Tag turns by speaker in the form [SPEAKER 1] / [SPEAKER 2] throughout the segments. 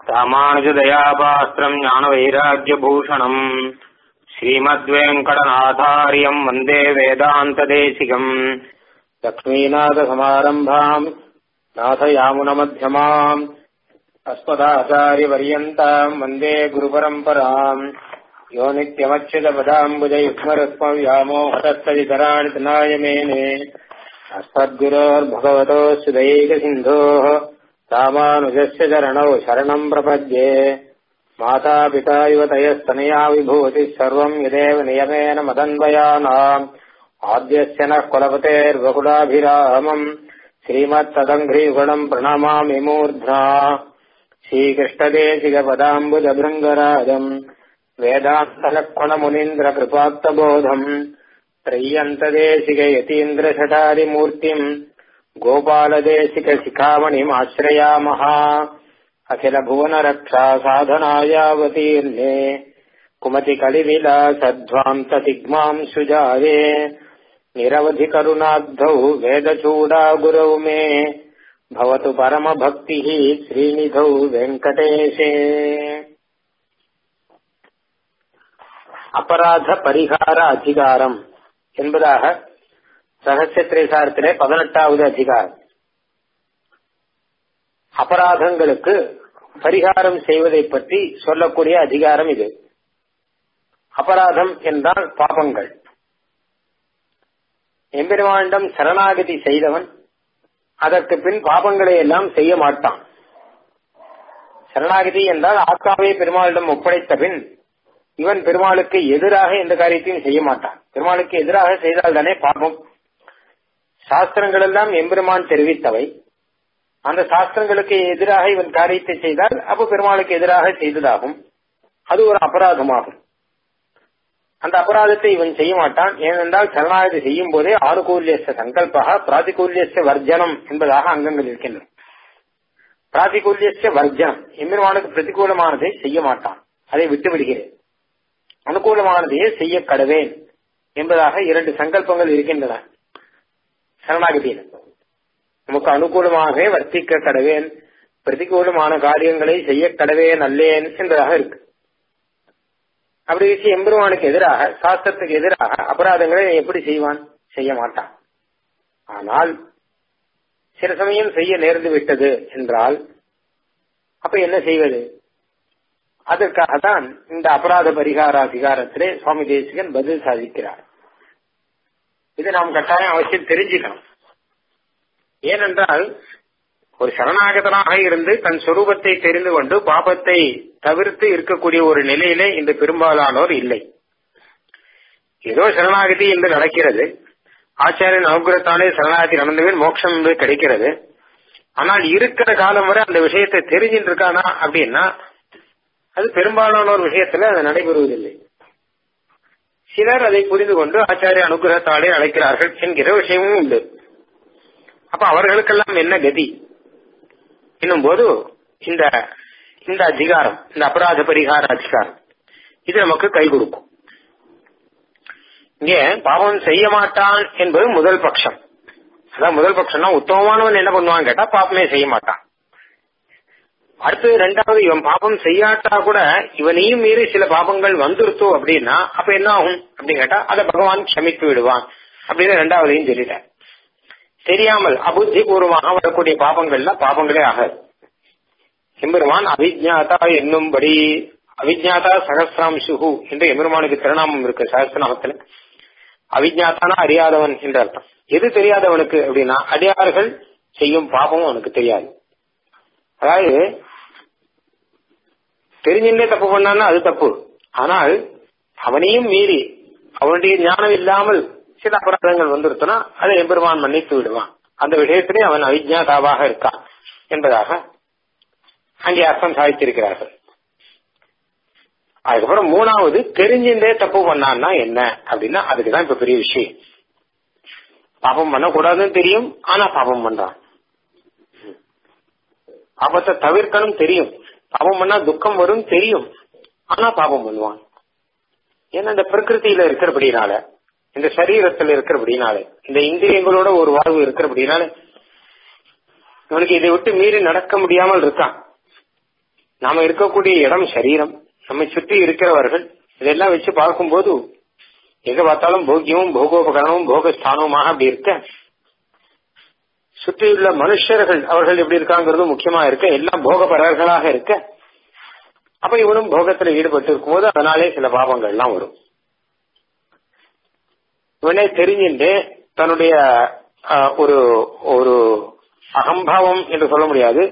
[SPEAKER 1] ராமானுஜதயாபாஸ்திரம் ஞானவைராக்கியபூஷணம் ஸ்ரீமத்வேங்கடநாதாரியம் வந்தே வேதாந்ததேசிகம் லக்ஷ்மீநாதசமாரம்பாம் நாதயாமுனமத்தியமாம் अस्मदाचार्यपर्यन्ताम् वन्दे गुरुपरम्पराम् यो नित्यमच्युतपदाम्बुजयुग्मरत्मव्यामोहतस्तदितराणि तनाय मेने अस्मद्गुरोर्भगवतोऽस्य दैकसिन्धोः रामानुजस्य चरणौ शरणम् प्रपद्ये मातापिता युवतयस्तनया विभूतिः सर्वम् यदेव नियमेन मदन्वयानाम् आद्यस्य नः कुलपतेर्वकुलाभिरामम् श्रीमत्तदङ्घ्रीगुणम् प्रणमामि मूर्ध्ना श्रीकृष्णदेशिकपदाम्बुजभृङ्गराजम् वेदान्तलक्ष्मणमुनीन्द्रकृपात्तबोधम् त्रय्यन्तदेशिकयतीन्द्रशठादिमूर्तिम् गोपालदेशिकशिखामणिमाश्रयामः अखिलभुवनरक्षा साधनायावतीर्णे कुमतिकलिविलासध्वान्तसिग्माम् सुजाये निरवधिकरुणाब्धौ वेदचूडागुरौ मे भवतु परमभक्तिः श्रीनिधौ வெங்கடேஷே அபராத பரிகார அதிகாரம் என்பதாக ரகசியத்திரைசாரத்திலே பதினெட்டாவது அதிகாரம் அபராதங்களுக்கு பரிகாரம் செய்வதை பற்றி சொல்லக்கூடிய அதிகாரம் இது அபராதம் என்றால் பாபங்கள் எம்பெருமானிடம் சரணாகதி செய்தவன் அதற்கு பின் பாபங்களை எல்லாம் செய்ய மாட்டான் சரணாகதி என்றால் ஆத்மாவை பெருமாளிடம் ஒப்படைத்த பின் இவன் பெருமாளுக்கு எதிராக எந்த காரியத்தையும் செய்ய மாட்டான் பெருமாளுக்கு எதிராக செய்தால் தானே பாபம் சாஸ்திரங்கள் எல்லாம் எம்பெருமான் தெரிவித்தவை அந்த சாஸ்திரங்களுக்கு எதிராக இவன் காரியத்தை செய்தால் அப்ப பெருமாளுக்கு எதிராக செய்ததாகும் அது ஒரு அபராதமாகும் அந்த அபராதத்தை இவன் செய்ய மாட்டான் ஏனென்றால் சரணாகதி செய்யும் போதே ஆணுகூல்யச சங்கல்பா பிராதிகூல்யச வர்ஜனம் என்பதாக அங்கங்கள் இருக்கின்றன பிராதிகூல்யச வர்ஜனம் எம்பெருமானுக்கு பிரதிகூலமானதை செய்ய மாட்டான் அதை விட்டு விடுகிறேன் அனுகூலமானதையே செய்ய கடவேன் என்பதாக இரண்டு சங்கல்பங்கள் இருக்கின்றன சரணாகதியில் நமக்கு அனுகூலமாகவே வர்த்திக்க கடவேன் பிரதிகூலமான காரியங்களை செய்ய கடவேன் அல்லேன் என்பதாக இருக்கு அப்படி வச்சு எம்பெருமானுக்கு எதிராக சாஸ்திரத்துக்கு எதிராக அபராதங்களை எப்படி செய்வான் செய்ய மாட்டான் ஆனால் சில சமயம் செய்ய நேர்ந்து விட்டது என்றால் அப்ப என்ன செய்வது அதற்காக தான் இந்த அபராத பரிகார அதிகாரத்திலே சுவாமி தேசிகன் பதில் சாதிக்கிறார் இது நாம் கட்டாயம் அவசியம் தெரிஞ்சுக்கணும் ஏனென்றால் ஒரு சரணாகதனாக இருந்து தன் சொரூபத்தை தெரிந்து கொண்டு பாபத்தை தவிர்த்து இருக்கக்கூடிய ஒரு நிலையிலே இந்த பெரும்பாலானோர் இல்லை ஏதோ சரணாகதி என்று நடக்கிறது ஆச்சாரியன் அனுகிரத்தாலே சரணாகதி நடந்தவன் மோட்சம் என்று கிடைக்கிறது ஆனால் இருக்கிற காலம் வரை அந்த விஷயத்தை தெரிஞ்சிட்டு இருக்கானா அப்படின்னா அது பெரும்பாலானோர் விஷயத்துல அது நடைபெறுவதில்லை சிலர் அதை புரிந்து கொண்டு ஆச்சாரிய அனுகிரகத்தாலே அழைக்கிறார்கள் என்கிற விஷயமும் உண்டு அப்ப அவர்களுக்கெல்லாம் என்ன கதி என்னும் போது இந்த இந்த அதிகாரம் இந்த அபராத பரிகார அதிகாரம் இது நமக்கு கை கொடுக்கும் இங்கே பாவம் செய்ய மாட்டான் என்பது முதல் பட்சம் அதான் முதல் பட்சம்னா உத்தமமானவன் என்ன பண்ணுவான் கேட்டா பாப்பமே செய்ய மாட்டான் அடுத்து ரெண்டாவது இவன் பாபம் செய்யாட்டா கூட இவனையும் மீறி சில பாபங்கள் வந்துருத்தோ அப்படின்னா அப்ப என்ன ஆகும் அப்படின்னு கேட்டா அதை பகவான் க்ஷமித்து விடுவான் அப்படின்னு ரெண்டாவதையும் சொல்லிட்டார் தெரியாமல் அபுத்தி பூர்வமாக வரக்கூடிய பாபங்கள்ல பாபங்களே ஆகாது எம்பெருமான் அவிஜாதா என்னும்படி அவிஜாதா சகசிராம்சுகு என்று எம்பெருமானுக்கு திருநாமம் இருக்கு சகசிரநாமத்துல அவிஜாத்தானா அறியாதவன் என்ற அர்த்தம் எது தெரியாதவனுக்கு அப்படின்னா அடியார்கள் செய்யும் பாபமும் அவனுக்கு தெரியாது அதாவது தெரிஞ்சுட்டே தப்பு பண்ணான்னா அது தப்பு ஆனால் அவனையும் மீறி அவனுடைய ஞானம் இல்லாமல் சில அபராதங்கள் வந்துருத்தனா அதை எம்பெருமான் மன்னித்து விடுவான் அந்த விஷயத்திலே அவன் அவிஜாதாவாக இருக்கான் என்பதாக அங்கே அர்த்தம் சாதித்திருக்கிறார்கள் அதுக்கப்புறம் மூணாவது தெரிஞ்சுட்டே தப்பு பண்ணான்னா என்ன அப்படின்னா அதுக்குதான் இப்ப பெரிய விஷயம் பாபம் பண்ணக்கூடாதுன்னு தெரியும் ஆனா பாபம் பண்றான் பாபத்தை தவிர்க்கணும் தெரியும் பாபம் பண்ணா துக்கம் வரும் தெரியும் ஆனா பாபம் பண்ணுவான் ஏன்னா இந்த பிரகிருத்தியில இருக்கிறபடினால இந்த சரீரத்தில் இருக்கிறபடினால இந்த இந்திரியங்களோட ஒரு வாழ்வு இருக்கிறபடினால இவனுக்கு இதை விட்டு மீறி நடக்க முடியாமல் இருக்கான் நாம இருக்கக்கூடிய இடம் சரீரம் நம்மை சுற்றி இருக்கிறவர்கள் இதெல்லாம் வச்சு பார்க்கும்போது எங்க பார்த்தாலும் போக்கியமும் போகோபகரணமும் போகஸ்தானமுமாக அப்படி இருக்க சுற்றியுள்ள மனுஷர்கள் அவர்கள் எப்படி இருக்காங்கிறது முக்கியமா இருக்க எல்லாம் போகபரர்களாக இருக்க அப்ப இவனும் போகத்துல ஈடுபட்டு இருக்கும்போது அதனாலே சில பாவங்கள் எல்லாம் வரும் இவனே தெரிஞ்சுட்டு தன்னுடைய ஒரு ஒரு அகம்பாவம் என்று சொல்ல முடியாது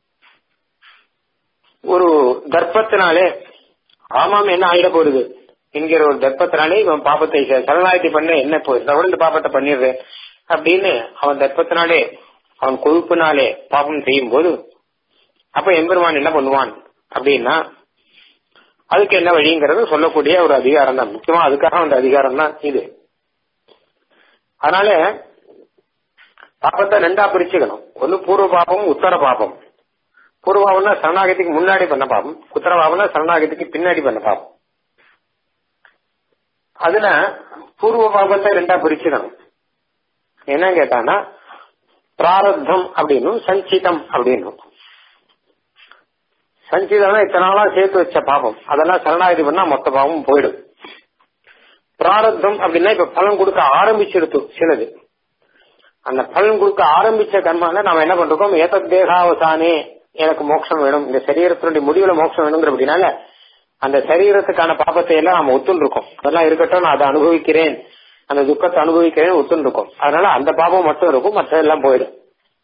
[SPEAKER 1] ஒரு தர்ப்பத்தினாலே ஆமாம் என்ன ஆயிட போகுது என்கிற ஒரு தர்ப்பத்தினாலே இவன் பாப்பத்தை சரணாகதி பண்ண என்ன போகுது நான் இந்த பாப்பத்தை பண்ணிடுறேன் அப்படின்னு அவன் தர்ப்பத்தினாலே அவன் கொழுப்பினாலே பாப்பம் செய்யும் போது அப்ப எம்பெருமான் என்ன பண்ணுவான் அப்படின்னா அதுக்கு என்ன வழிங்கிறது சொல்லக்கூடிய ஒரு அதிகாரம் தான் முக்கியமா அதுக்காக அந்த அதிகாரம் தான் இது அதனால பாப்பத்தை ரெண்டா பிரிச்சுக்கணும் ஒன்னு பூர்வ பாபம் உத்தர பாபம் பூர்வ பாபம்னா சரணாகத்துக்கு முன்னாடி பண்ண பாபம் உத்தர பாபம்னா சரணாகத்துக்கு பின்னாடி பண்ண பாபம் அதுல பூர்வ பாபத்தை ரெண்டா பிரிச்சுக்கணும் என்ன கேட்டானா பிராரப்தம் அப்படின்னும் சஞ்சிதம் அப்படின்னும் சஞ்சிதம்னா இத்தனை நாளா சேர்த்து வச்ச பாபம் அதெல்லாம் சரணாகதி பண்ணா மொத்த பாவமும் போயிடும் பிராரப்தம் அப்படின்னா இப்ப பலன் கொடுக்க ஆரம்பிச்சிருத்து சிலது அந்த பலன் கொடுக்க ஆரம்பிச்ச கர்மால நாம என்ன பண்றோம் ஏத்த தேகாவசானே எனக்கு மோட்சம் வேணும் இந்த சரீரத்தினுடைய முடிவுல மோட்சம் வேணுங்கிற அப்படின்னால அந்த சரீரத்துக்கான பாபத்தை எல்லாம் நாம ஒத்துன்னு இருக்கோம் அதெல்லாம் இருக்கட்டும் நான் அதை அனுபவிக்கிறேன் அந்த துக்கத்தை அனுபவிக்கிறேன் ஒத்துன்னு இருக்கும் அதனால அந்த பாபம் மட்டும் இருக்கும் மற்றதெல்லாம் போயிடும்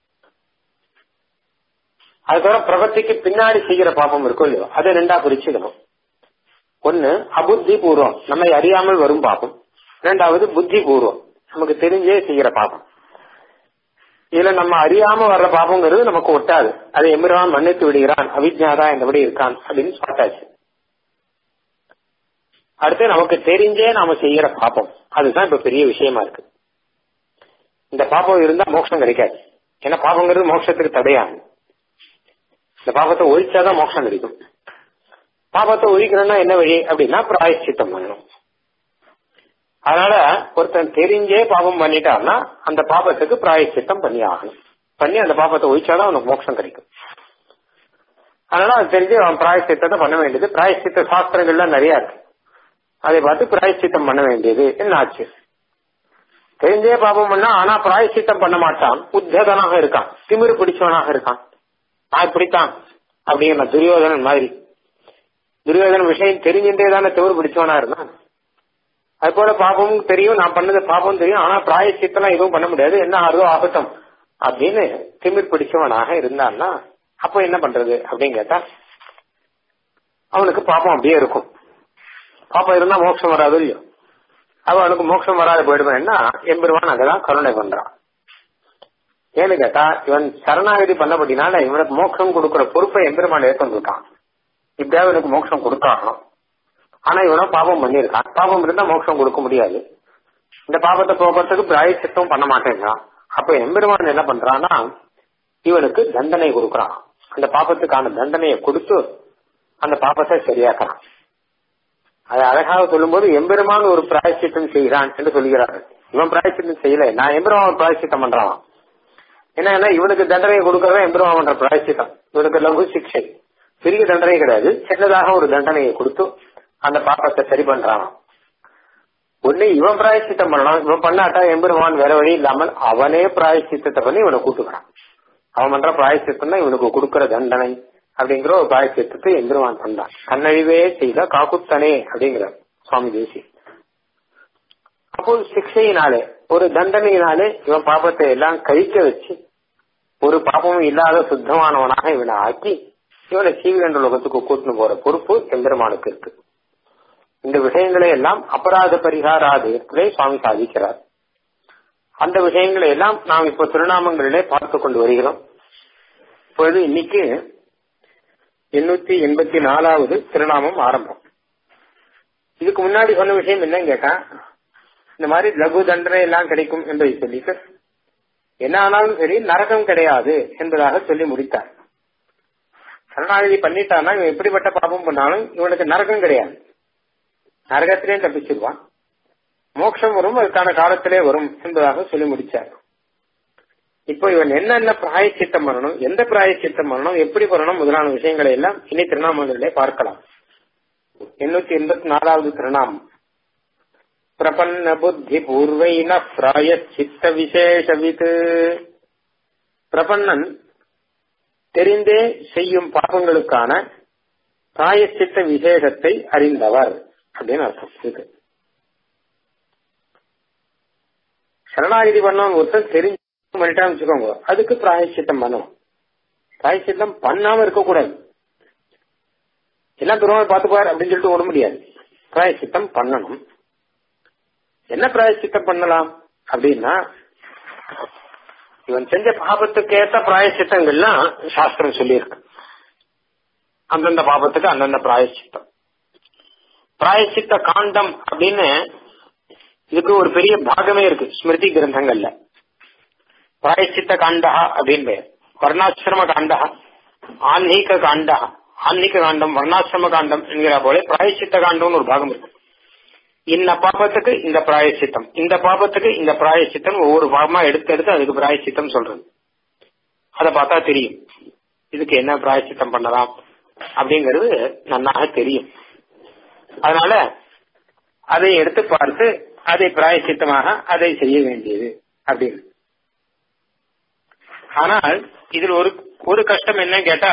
[SPEAKER 1] அதுக்கப்புறம் பிரபத்திக்கு பின்னாடி செய்கிற பாபம் இருக்கும் இல்லையோ அதை ரெண்டா பிரிச்சுக்கணும் ஒன்னு அபுத்தி பூர்வம் நம்மை அறியாமல் வரும் பாபம் இரண்டாவது புத்தி பூர்வம் நமக்கு தெரிஞ்சே செய்கிற பாபம் இதுல நம்ம அறியாம வர்ற பாபங்கிறது நமக்கு ஒட்டாது அதை எம்பிரான் மன்னித்து விடுகிறான் அவிஜாதா என்றபடி இருக்கான் அப்படின்னு சொல்லிட்டாச்சு அடுத்து நமக்கு தெரிஞ்சே நாம செய்யற பாப்பம் அதுதான் இப்ப பெரிய விஷயமா இருக்கு இந்த பாப்பம் இருந்தா மோட்சம் கிடைக்காது ஏன்னா பாப்பங்கிறது மோட்சத்துக்கு தடையாகும் இந்த பாப்பத்தை ஒழிச்சாதான் மோட்சம் கிடைக்கும் பாபத்தை ஒழிக்கணும்னா என்ன வழி அப்படின்னா பிராயச்சித்தம் பண்ணணும் அதனால ஒருத்தன் தெரிஞ்சே பாபம் பண்ணிட்டான்னா அந்த பாபத்துக்கு பிராயச்சித்தம் பண்ணி ஆகணும் பண்ணி அந்த பாபத்தை ஒழிச்சாதான் அவனுக்கு மோட்சம் கிடைக்கும் அதனால அது தெரிஞ்சு அவன் பிராயச்சித்தத்தை பண்ண வேண்டியது பிராயச்சித்த சாஸ்திரங்கள்லாம் நிறைய இருக்கு அதை பார்த்து பிராயச்சித்தம் பண்ண வேண்டியது என்ன ஆச்சு தெரிஞ்சே பாபம் பண்ணா ஆனா பிராயச்சித்தம் பண்ண மாட்டான் உத்ததனாக இருக்கான் திமிரு பிடிச்சவனாக இருக்கான் நான் இப்படித்தான் அப்படிங்கிற துரியோதனன் மாதிரி துரியோதன விஷயம் தெரிஞ்சுட்டே தானே திமிரு பிடிச்சவனா இருந்தான் அது போல பாபமும் தெரியும் நான் பண்ணது பாபம் தெரியும் ஆனா பிராயச்சித்தெல்லாம் எதுவும் பண்ண முடியாது என்ன ஆறுதோ ஆபத்தம் அப்படின்னு திமிர் பிடிச்சவனாக இருந்தான்னா அப்ப என்ன பண்றது அப்படின்னு கேட்டா அவனுக்கு பாப்பம் அப்படியே இருக்கும் பாப்பம் இருந்தா மோட்சம் வராது இல்லையோ அவ அவனுக்கு மோட்சம் வராது போயிடுவேன்னா எம்பெருமான் அங்கதான் கருணை பண்றான் ஏன்னு கேட்டா இவன் சரணாகதி பண்ணபடினால இவனுக்கு மோட்சம் கொடுக்கிற பொறுப்பை எம்பெருமான் ஏற்கொண்டிருக்கான் இப்படியாவது இவனுக்கு மோட்சம் கொடுத்தாகணும் ஆனா இவனும் பாபம் பண்ணிருக்கான் பாபம் இருந்தா மோட்சம் கொடுக்க முடியாது இந்த பாபத்தை போக்குறதுக்கு பிராயச்சித்தம் பண்ண மாட்டேங்கிறான் அப்ப எம்பெருமான் என்ன பண்றான்னா இவனுக்கு தண்டனை கொடுக்கறான் அந்த பாபத்துக்கான தண்டனையை கொடுத்து அந்த பாபத்தை சரியாக்குறான் அது அழகாக சொல்லும்போது எம்பெருமான் ஒரு பிராயச்சித்தம் செய்கிறான் என்று சொல்கிறார்கள் இவன் பிராயச்சித்தம் செய்யல நான் எம்பெருமான் பிராயச்சித்தம் பண்றான் என்ன இவனுக்கு தண்டனை கொடுக்கறவன் எம்பெருமான் பண்ற பிராயச்சித்தம் இவனுக்கு லகு சிக்ஷை பெரிய தண்டனை கிடையாது சின்னதாக ஒரு தண்டனையை கொடுத்து அந்த பாப்பத்தை சரி பண்றான் ஒண்ணு இவன் பிராயச்சித்தம் பண்ணலாம் இவன் பண்ணாட்டா எம்பெருமான் வேற வழி இல்லாமல் அவனே பிராயச்சித்தத்தை பண்ணி இவனை கூட்டுக்கிறான் அவன் பண்ற பிராயச்சித்தம் தான் இவனுக்கு கொடுக்கிற தண்டனை அப்படிங்கிற ஒரு பிராயச்சித்தத்தை எம்பெருமான் பண்ணான் கண்ணழிவே செய்த காக்குத்தனே அப்படிங்கிற சுவாமி தேசி அப்போ சிக்ஷையினாலே ஒரு தண்டனையினாலே இவன் பாப்பத்தை எல்லாம் கழிக்க வச்சு ஒரு பாப்பமும் இல்லாத சுத்தமானவனாக இவனை ஆக்கி இவனை சீவிகண்ட லோகத்துக்கு கூட்டின்னு போற பொறுப்பு எம்பெருமானுக்கு இருக்கு இந்த விஷயங்களை எல்லாம் அபராத பரிகாராதயத்திலே சுவாமி சாதிக்கிறார் அந்த விஷயங்களை எல்லாம் நாம் இப்போ திருநாமங்களிலே பார்த்து கொண்டு வருகிறோம் இப்பொழுது இன்னைக்கு எண்ணூத்தி எண்பத்தி நாலாவது திருநாமம் ஆரம்பம் இதுக்கு முன்னாடி சொன்ன விஷயம் என்னன்னு கேட்டா இந்த மாதிரி லகு தண்டனை எல்லாம் கிடைக்கும் என்பதை சொல்லிட்டு என்ன ஆனாலும் சரி நரகம் கிடையாது என்பதாக சொல்லி முடித்தார் சரணாகதி பண்ணிட்டானா இவன் எப்படிப்பட்ட பாபம் பண்ணாலும் இவனுக்கு நரகம் கிடையாது நரகத்திலே தப்பிச்சிருவான் மோட்சம் வரும் அதுக்கான காலத்திலே வரும் என்பதாக சொல்லி முடிச்சார் இப்போ இவன் என்னென்ன பிராயச்சித்தம் பண்ணணும் எந்த பிராயச்சித்தம் பண்ணணும் எப்படி பண்ணணும் முதலான விஷயங்களை எல்லாம் இனி திருநாமங்களிலே பார்க்கலாம் எண்ணூத்தி எண்பத்தி நாலாவது திருநாமம் பிரபன்ன புத்தி பூர்வைன பிராயச்சித்த விசேஷவித் பிரபன்னன் தெரிந்தே செய்யும் பாபங்களுக்கான பிராயச்சித்த விசேஷத்தை அறிந்தவர் அப்படின்னு அர்த்தம் இதுக்கு சரணாகிதி பண்ணவன் ஒருத்தர் தெரிஞ்சு பண்ணிட்டான்னு வச்சுக்கோங்க அதுக்கு பிராயச்சித்தம் பண்ணணும் பிராயச்சித்தம் பண்ணாம இருக்கக்கூடாது எல்லாம் பெருமாள் பார்த்துப்பார் அப்படின்னு சொல்லிட்டு ஓட முடியாது பிராயச்சித்தம் பண்ணணும் என்ன பிராயச்சித்தம் பண்ணலாம் அப்படின்னா இவன் செஞ்ச பாபத்துக்கு ஏத்த பிராயச்சித்தங்கள்லாம் சாஸ்திரம் சொல்லியிருக்கு அந்தந்த பாபத்துக்கு அந்தந்த பிராயச்சித்தம் பிராயச்சித்த காண்டம் அப்படின்னு இதுக்கு ஒரு பெரிய பாகமே இருக்கு ஸ்மிருதி கிரந்தங்கள்ல பிராயச்சித்த காண்டா அப்படின்னு பெயர் வர்ணாசிரம காண்டா ஆன்மீக காண்டா ஆன்மீக காண்டம் வர்ணாசிரம காண்டம் என்கிற போல பிராயச்சித்த காண்டம்னு ஒரு பாகம் இருக்கு இந்த பாபத்துக்கு இந்த பிராயச்சித்தம் இந்த பாபத்துக்கு இந்த பிராயச்சித்தம் ஒவ்வொரு பாகமா எடுத்து எடுத்து அதுக்கு பிராயச்சித்தம் சொல்றது அதை பார்த்தா தெரியும் இதுக்கு என்ன பிராயச்சித்தம் பண்ணலாம் அப்படிங்கிறது நன்னாக தெரியும் அதனால அதை எடுத்து பார்த்து அதை பிராயச்சித்தமாக அதை செய்ய வேண்டியது அப்படின்னு ஆனால் இதில் ஒரு ஒரு கஷ்டம் என்ன கேட்டா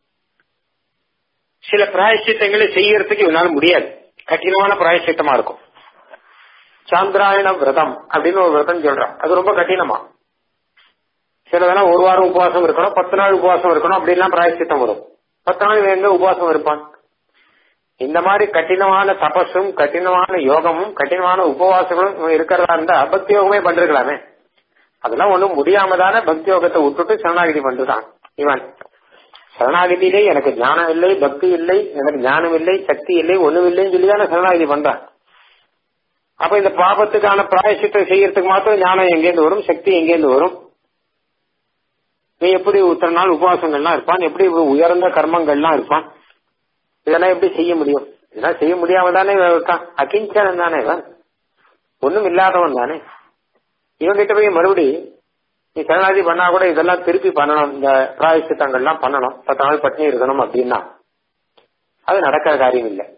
[SPEAKER 1] சில பிராயச்சித்தங்களை செய்யறதுக்கு இவனால முடியாது கடினமான பிராயச்சித்தமா இருக்கும் சாந்திராயண விரதம் அப்படின்னு ஒரு விரதம் சொல்றான் அது ரொம்ப கடினமா சிலதெல்லாம் ஒரு வாரம் உபவாசம் இருக்கணும் பத்து நாள் உபவாசம் இருக்கணும் அப்படின்லாம் பிராயச்சித்தம் வரும் பத்து நாள் எங்க உபவாசம் இருப்பான் இந்த மாதிரி கடினமான தபஸும் கடினமான யோகமும் கடினமான உபவாசங்களும் இருக்கிறதா இருந்தா பக்தி யோகமே பண்றீங்களாமே அதெல்லாம் ஒண்ணும் முடியாம தானே பக்தி யோகத்தை விட்டுட்டு சரணாகிதி பண்றான் இவன் சரணாகிதியிலே எனக்கு ஞானம் இல்லை பக்தி இல்லை எனக்கு ஞானம் இல்லை சக்தி இல்லை ஒண்ணும் இல்லைன்னு சொல்லி தானே சரணாகிதி பண்றான் அப்ப இந்த பாபத்துக்கான பிராயசித்தை செய்யறதுக்கு மாத்திரம் ஞானம் எங்கேருந்து வரும் சக்தி எங்கேருந்து வரும் நீ எப்படி இத்தனை நாள் உபவாசங்கள்லாம் இருப்பான் எப்படி உயர்ந்த கர்மங்கள்லாம் இருப்பான் இதெல்லாம் எப்படி செய்ய முடியும் இதெல்லாம் செய்ய முடியாம தானே இவன் இருக்கான் அகிஞ்சனன் தானே இவன் ஒண்ணும் இல்லாதவன் தானே இவன் கிட்ட போய் மறுபடி நீ சரணாதி பண்ணா கூட இதெல்லாம் திருப்பி பண்ணணும் இந்த பிராயசித்தங்கள்லாம் பண்ணணும் பத்து நாள் பட்டினி இருக்கணும் அப்படின்னா அது நடக்கிற காரியம் இல்லை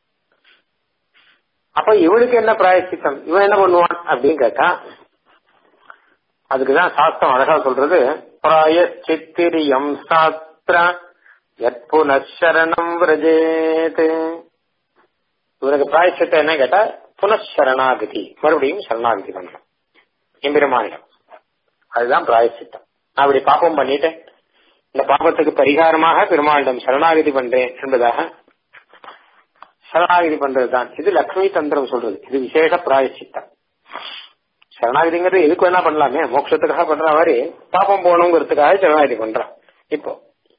[SPEAKER 1] அப்ப இவனுக்கு என்ன பிராயசித்தம் இவன் என்ன பண்ணுவான் அப்படின்னு கேட்டா அதுக்குதான் சாஸ்திரம் அழகா சொல்றது பிராயச்சித்திரியம் சாஸ்திர புனஷரணம் விரஜேத் இவனுக்கு பிராயசித்தம் என்ன கேட்டா புனஷரணாகதி மறுபடியும் சரணாகதி பண்ணணும் எம்பெருமானிடம் அதுதான் பிராயசித்தம் நான் அப்படி பாப்பம் பண்ணிட்டேன் இந்த பாபத்துக்கு பரிகாரமாக பெருமாளிடம் சரணாகதி பண்றேன் என்பதாக சரணாகதி பண்றதுதான் இது லக்ஷ்மி தந்திரம் சொல்றது இது விசேஷ பிராயசித்தம் சரணாகதிங்கிறது எதுக்கு வேணா பண்ணலாமே மோட்சத்துக்காக பண்ற மாதிரி பாப்பம் போகணுங்கிறதுக்காக சரணாகதி பண்றான் இப்போ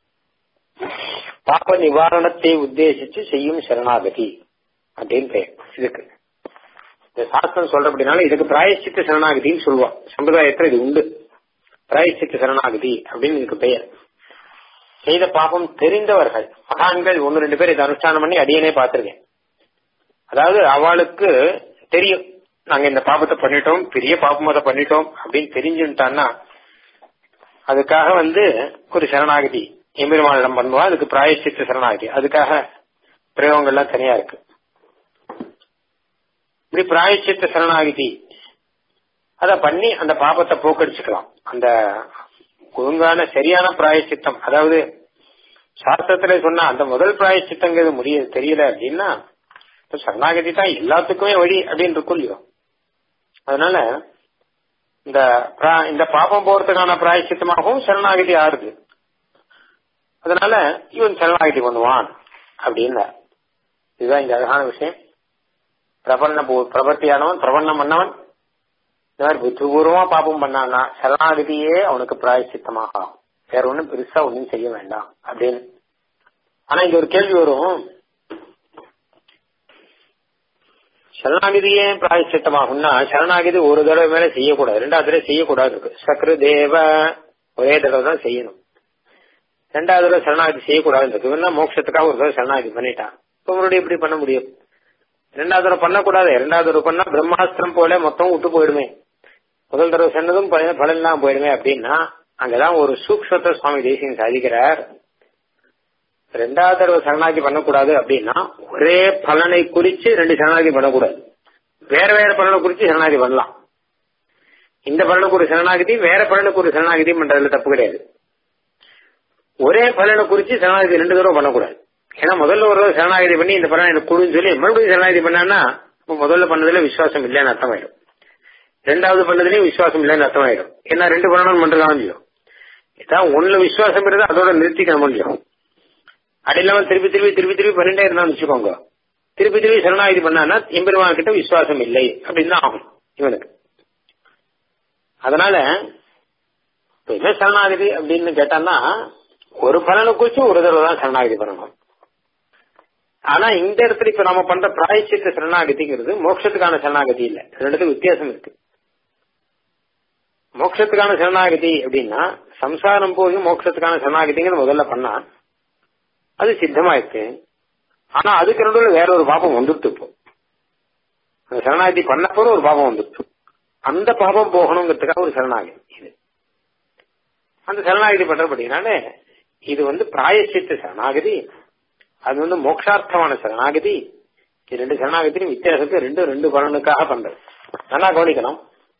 [SPEAKER 1] பாப்ப நிவாரணத்தை உத்தேசிச்சு செய்யும் சரணாகதி அப்படின்னு பெயர் இதுக்கு இந்த சாஸ்திரம் சொல்ற அப்படின்னால இதுக்கு பிராயச்சித்த சரணாகதின்னு சொல்லுவான் சம்பிரதாயத்துல இது உண்டு பிராயச்சித்த சரணாகதி அப்படின்னு இதுக்கு பெயர் செய்த பாபம் தெரிந்தவர்கள் மகான்கள் ஒன்னு ரெண்டு பேர் இதை அனுஷ்டானம் பண்ணி அடியனே பார்த்திருக்கேன் அதாவது அவளுக்கு தெரியும் நாங்க இந்த பாபத்தை பண்ணிட்டோம் பெரிய பாபம் அதை பண்ணிட்டோம் அப்படின்னு தெரிஞ்சுட்டான்னா அதுக்காக வந்து ஒரு சரணாகதி எம்பெருமானிடம் பண்ணுவா அதுக்கு பிராயச்சித்த சரணாகதி அதுக்காக பிரயோகங்கள்லாம் தனியா இருக்கு இப்படி பிராயச்சித்த சரணாகதி அத பண்ணி அந்த பாபத்தை போக்கடிச்சுக்கலாம் அந்த ஒழுங்கான சரியான பிராயச்சித்தம் அதாவது சாஸ்திரத்துல சொன்னா அந்த முதல் பிராயச்சித்தங்கிறது முடிய தெரியல அப்படின்னா சரணாகதி தான் எல்லாத்துக்குமே வழி அப்படின்னு இருக்கும் இல்லையோ அதனால இந்த இந்த பாபம் போறதுக்கான பிராயச்சித்தமாகவும் சரணாகதி ஆறுது அதனால இவன் சரணாகதி பண்ணுவான் அப்படின்னு இதுதான் இந்த அழகான விஷயம் பிரபன்ன பிரபத்தியானவன் பிரபன்னம் பண்ணவன் இந்த மாதிரி புத்திபூர்வமா பாப்பம் பண்ணான்னா சரணாகதியே அவனுக்கு பிராயச்சித்தமாக வேற ஒண்ணும் பெருசா ஒன்னும் செய்ய வேண்டாம் அப்படின்னு ஆனா இங்க ஒரு கேள்வி வரும் சரணாகதியே பிராயச்சித்தமாகும்னா சரணாகதி ஒரு தடவை மேல செய்யக்கூடாது ரெண்டாவது தடவை செய்யக்கூடாது இருக்கு சக்ரு தேவ ஒரே தடவை தான் செய்யணும் ரெண்டாவது தடவை சரணாகதி செய்யக்கூடாது இருக்கு மோட்சத்துக்காக ஒரு தடவை சரணாகதி பண்ணிட்டான் இப்ப மறுபடியும் எப்படி பண்ண முடியும் ரெண்டாவது தடவை பண்ணக்கூடாது ரெண்டாவது தடவை பண்ணா பிரம்மாஸ்திரம் போல மொத்தம் விட்டு போயிடுமே முதல் தடவை சொன்னதும் பலன் பலன்லாம் போயிடுமே அப்படின்னா அங்கதான் ஒரு சூக்ஷத்தை சுவாமி தேசியம் சாதிக்கிறார் ரெண்டாவது தடவை சரணாகி பண்ணக்கூடாது அப்படின்னா ஒரே பலனை குறிச்சு ரெண்டு சரணாகி பண்ணக்கூடாது வேற வேற பலனை குறிச்சு சரணாகி பண்ணலாம் இந்த பலனுக்கு ஒரு சரணாகதி வேற பலனுக்கு ஒரு சரணாகதி பண்றதுல தப்பு கிடையாது ஒரே பலனை குறிச்சு சரணாகதி ரெண்டு தடவை பண்ணக்கூடாது ஏன்னா முதல்ல ஒரு தடவை சரணாகதி பண்ணி இந்த பலன் எனக்கு கொடுன்னு சொல்லி மறுபடியும் சரணாகதி பண்ணான்னா அப்ப முதல்ல பண்ணதுல விசுவாசம் இல்லைன்னு அர்த்தமாயிடும் ரெண்டாவது பண்ணதுலயும் விசுவாசம் இல்லைன்னு அர்த்தமாயிடும் ஏன்னா ரெண்டு பலனும் பண்றதான் இல்லையோ இதான் ஒண்ணுல விசுவாசம் இருந்தா அதோட நிறுத்திக்கணும் முடியும் அது இல்லாம திருப்பி திருப்பி திருப்பி திருப்பி பண்ணிட்டே இருந்தான்னு வச்சுக்கோங்க திருப்பி திருப்பி சரணாகதி பண்ணான்னா எம்பெருமான் கிட்ட விசுவாசம் இல்லை அப்படின்னு தான் ஆகும் இவனுக்கு அதனால இப்ப என்ன சரணாகதி அப்படின்னு கேட்டான்னா ஒரு பலனை குறிச்சு ஒரு தடவை தான் சரணாகதி பண்ணணும் ஆனா இந்த இடத்துல இப்ப நம்ம பண்ற பிராயச்சித்த சரணாகதிங்கிறது மோட்சத்துக்கான சரணாகதி இல்ல ரெண்டுத்துக்கு வித்தியாசம் இருக்கு மோட்சத்துக்கான சரணாகதி அப்படின்னா சம்சாரம் போய் மோட்சத்துக்கான சரணாகதிங்கிறது முதல்ல பண்ணா அது சித்தமா இருக்கு ஆனா அதுக்கு நடுவில் வேற ஒரு பாபம் வந்துட்டு இப்போ அந்த சரணாகதி பண்ண போற ஒரு பாபம் வந்துட்டு அந்த பாபம் போகணுங்கிறதுக்காக ஒரு சரணாகதி இது அந்த சரணாகதி பண்றபடினாலே இது வந்து பிராயச்சித்த சரணாகதி அது வந்து மோட்சார்த்தமான சரணாகதி இது ரெண்டு சரணாகத்திலும் வித்தியாசத்துக்கு ரெண்டு ரெண்டு பலனுக்காக பண்றது நல்லா கவனிக்கணும்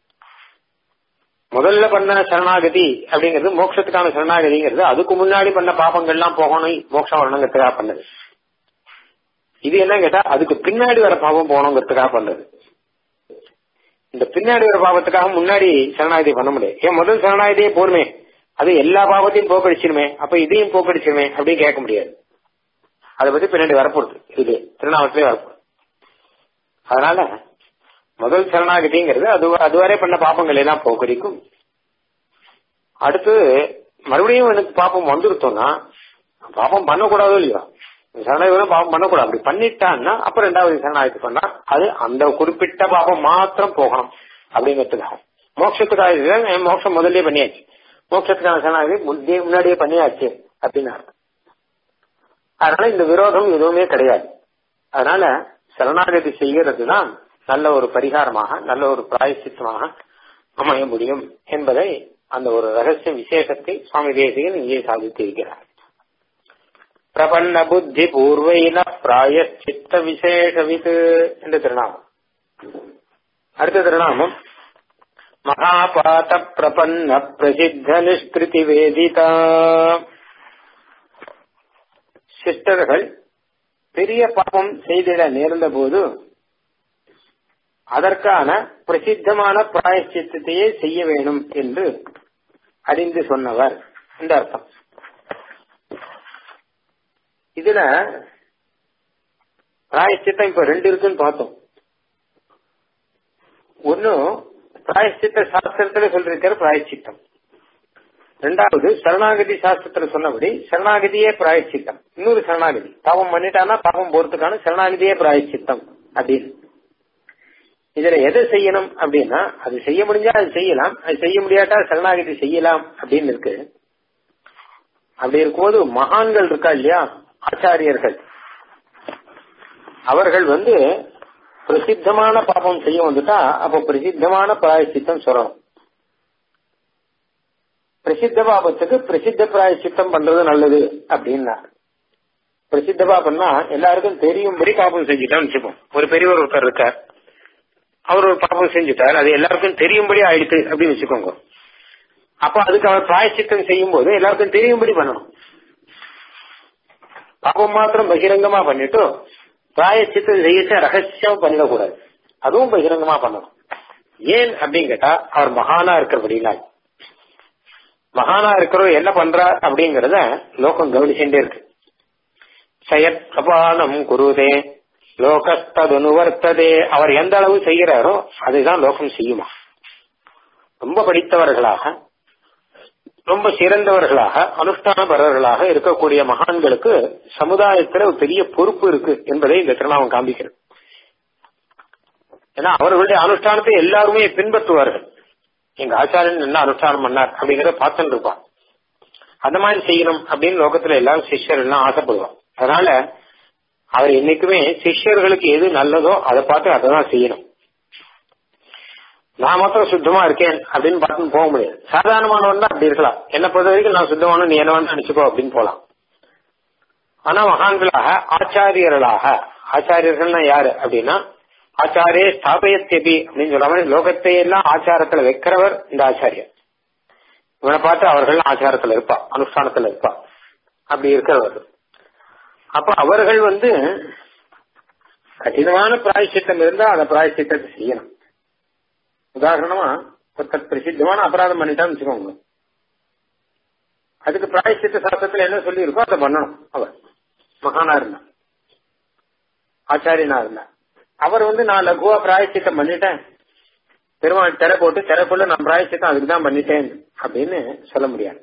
[SPEAKER 1] முதல்ல பண்ண சரணாகதி அப்படிங்கிறது மோட்சத்துக்கான சரணாகதிங்கிறது அதுக்கு முன்னாடி பண்ண பாபங்கள்லாம் போகணும் மோட்சம் வரணுங்கிறதுக்காக பண்ணது இது என்ன கேட்டா அதுக்கு பின்னாடி வர பாவம் போகணுங்கிறதுக்காக பண்ணது இந்த பின்னாடி வர பாவத்துக்காக முன்னாடி சரணாகதி பண்ண முடியாது ஏன் முதல் சரணாகதியே போருமே அது எல்லா பாவத்தையும் போக்கடிச்சிருமே அப்ப இதையும் போக்கடிச்சிருமே அப்படின்னு கேட்க முடியாது அதை பத்தி பின்னாடி வரப்போகுது இது திருநாமத்திலே வரப்போகுது அதனால முதல் சரணாகதிங்கிறது அது அதுவரை பண்ண பாப்பங்கள் எல்லாம் போக்கடிக்கும் அடுத்து மறுபடியும் எனக்கு பாப்பம் வந்துருத்தோம்னா பாப்பம் பண்ணக்கூடாதோ இல்லையோ சரணாகதி பாப்பம் பண்ணக்கூடாது அப்படி பண்ணிட்டான்னா அப்ப ரெண்டாவது சரணாகதி பண்ணா அது அந்த குறிப்பிட்ட பாப்பம் மாத்திரம் போகணும் அப்படிங்கிறதுக்காக மோட்சத்துக்காக மோட்சம் முதல்லயே பண்ணியாச்சு மோட்சத்துக்கான சரணாகதி முன்னாடியே பண்ணியாச்சு அப்படின்னு அர்த்தம் அதனால இந்த விரோதம் எதுவுமே கிடையாது அதனால சரணாகதி செய்கிறது தான் நல்ல ஒரு பரிகாரமாக நல்ல ஒரு பிராயசித்தமாக அமைய முடியும் என்பதை அந்த ஒரு ரகசிய விசேஷத்தை சுவாமி தேசிகன் இங்கே சாதித்திருக்கிறார் பிரபன்ன புத்தி பூர்வைன பிராயச்சித்த விசேஷவித் என்ற திருநாமம் அடுத்த திருநாமம் மகாபாத பிரபன்ன பிரசித்த நிஷ்கிருதி வேதிதா சிஸ்டர்கள் பெரிய பாவம் செய்திட நேர்ந்த போது அதற்கான பிரசித்தமான பிராயச்சித்தையே செய்ய வேணும் என்று அறிந்து சொன்னவர் இந்த அர்த்தம் இதுல பிராயச்சித்தம் இப்ப ரெண்டு இருக்குன்னு பார்த்தோம் ஒன்னும் பிராயச்சித்த சாஸ்திரத்துல சொல்லிருக்கிற பிராயச்சித்தம் ரெண்டாவது சரணாகதி சாஸ்திரத்துல சொன்னபடி சரணாகதியே பிராயச்சித்தம் இன்னொரு சரணாகதி பாவம் பண்ணிட்டானா பாவம் போறதுக்கான சரணாகதியே பிராயச்சித்தம் அப்படின்னு இதுல எதை செய்யணும் அப்படின்னா அது செய்ய முடிஞ்சா அது செய்யலாம் அது செய்ய முடியாட்டா சரணாகதி செய்யலாம் அப்படின்னு இருக்கு அப்படி இருக்கும்போது மகான்கள் இருக்கா இல்லையா ஆச்சாரியர்கள் அவர்கள் வந்து பிரசித்தமான பாபம் செய்ய வந்துட்டா அப்ப பிரசித்தமான பிராயச்சித்தம் சொல்லணும் பிரசித்த பாபத்துக்கு பிரசித்த பிராயச்சித்தம் பண்றது நல்லது அப்படின்னா பிரசித்த பாபம்னா எல்லாருக்கும் தெரியும்படி பாபம் செஞ்சுட்டான்னு வச்சுப்போம் ஒரு பெரியவர் ஒருத்தர் இருக்கார் அவர் ஒரு பாபம் செஞ்சுட்டார் அது எல்லாருக்கும் தெரியும்படி ஆயிடுச்சு அப்படின்னு வச்சுக்கோங்க அப்ப அதுக்கு அவர் பிராயச்சித்தம் செய்யும் போது எல்லாருக்கும் தெரியும்படி பண்ணணும் பாபம் மாத்திரம் பகிரங்கமா பண்ணிட்டு பிராயச்சித்தம் செய்யச்ச ரகசியம் பண்ணிடக்கூடாது அதுவும் பகிரங்கமா பண்ணணும் ஏன் அப்படின்னு கேட்டா அவர் மகானா இருக்கிறபடினால் மகானா இருக்கிறவர் என்ன பண்றார் அப்படிங்கறத லோகம் கவனிச்சுட்டே இருக்கு சயத் பிரபானம் குருதே லோகஸ்தனுவர்த்ததே அவர் எந்த அளவு செய்கிறாரோ அதுதான் லோகம் செய்யுமா ரொம்ப படித்தவர்களாக ரொம்ப சிறந்தவர்களாக அனுஷ்டானபரர்களாக இருக்கக்கூடிய மகான்களுக்கு சமுதாயத்துல ஒரு பெரிய பொறுப்பு இருக்கு என்பதை இந்த திருநாமம் காண்பிக்கிறது ஏன்னா அவர்களுடைய அனுஷ்டானத்தை எல்லாருமே பின்பற்றுவார்கள் எங்க ஆச்சாரியன் என்ன அனுஷ்டானம் பண்ணார் அப்படிங்கறத பார்த்துட்டு இருப்பான் அந்த மாதிரி செய்யணும் அப்படின்னு லோகத்துல எல்லாரும் சிஷ்யர் எல்லாம் ஆசைப்படுவான் அதனால அவர் என்னைக்குமே சிஷ்யர்களுக்கு எது நல்லதோ அதை பார்த்து அதை தான் செய்யணும் நான் மாத்திரம் சுத்தமா இருக்கேன் அப்படின்னு பார்த்து போக முடியாது சாதாரணமானவன் தான் அப்படி இருக்கலாம் என்ன பொறுத்த வரைக்கும் நான் சுத்தமான நீ என்ன வேணா நினைச்சுக்கோ அப்படின்னு போலாம் ஆனா மகான்களாக ஆச்சாரியர்களாக ஆச்சாரியர்கள்னா யாரு அப்படின்னா ஆச்சாரிய ஸ்தாபயத்தேபி அப்படின்னு சொல்ற மாதிரி லோகத்தை எல்லாம் ஆச்சாரத்துல வைக்கிறவர் இந்த ஆச்சாரியர் இவனை பார்த்து அவர்கள் ஆச்சாரத்துல இருப்பா அனுஷ்டானத்துல இருப்பா அப்படி இருக்கிறவர் அப்ப அவர்கள் வந்து கடினமான பிராயச்சித்தம் இருந்தா அந்த பிராயச்சித்தத்தை செய்யணும் உதாரணமா ஒருத்தர் பிரசித்தமான அபராதம் பண்ணிட்டான்னு வச்சுக்கோங்க அதுக்கு பிராயச்சித்த சாஸ்திரத்துல என்ன சொல்லி இருக்கோ அதை பண்ணணும் அவர் மகானா இருந்தா ஆச்சாரியனா இருந்தா அவர் வந்து நான் லகுவா பிராயச்சித்தம் பண்ணிட்டேன் பெருமாள் திரை போட்டு திரைக்குள்ள நான் பிராயச்சித்தம் அதுக்கு தான் பண்ணிட்டேன் அப்படின்னு சொல்ல முடியாது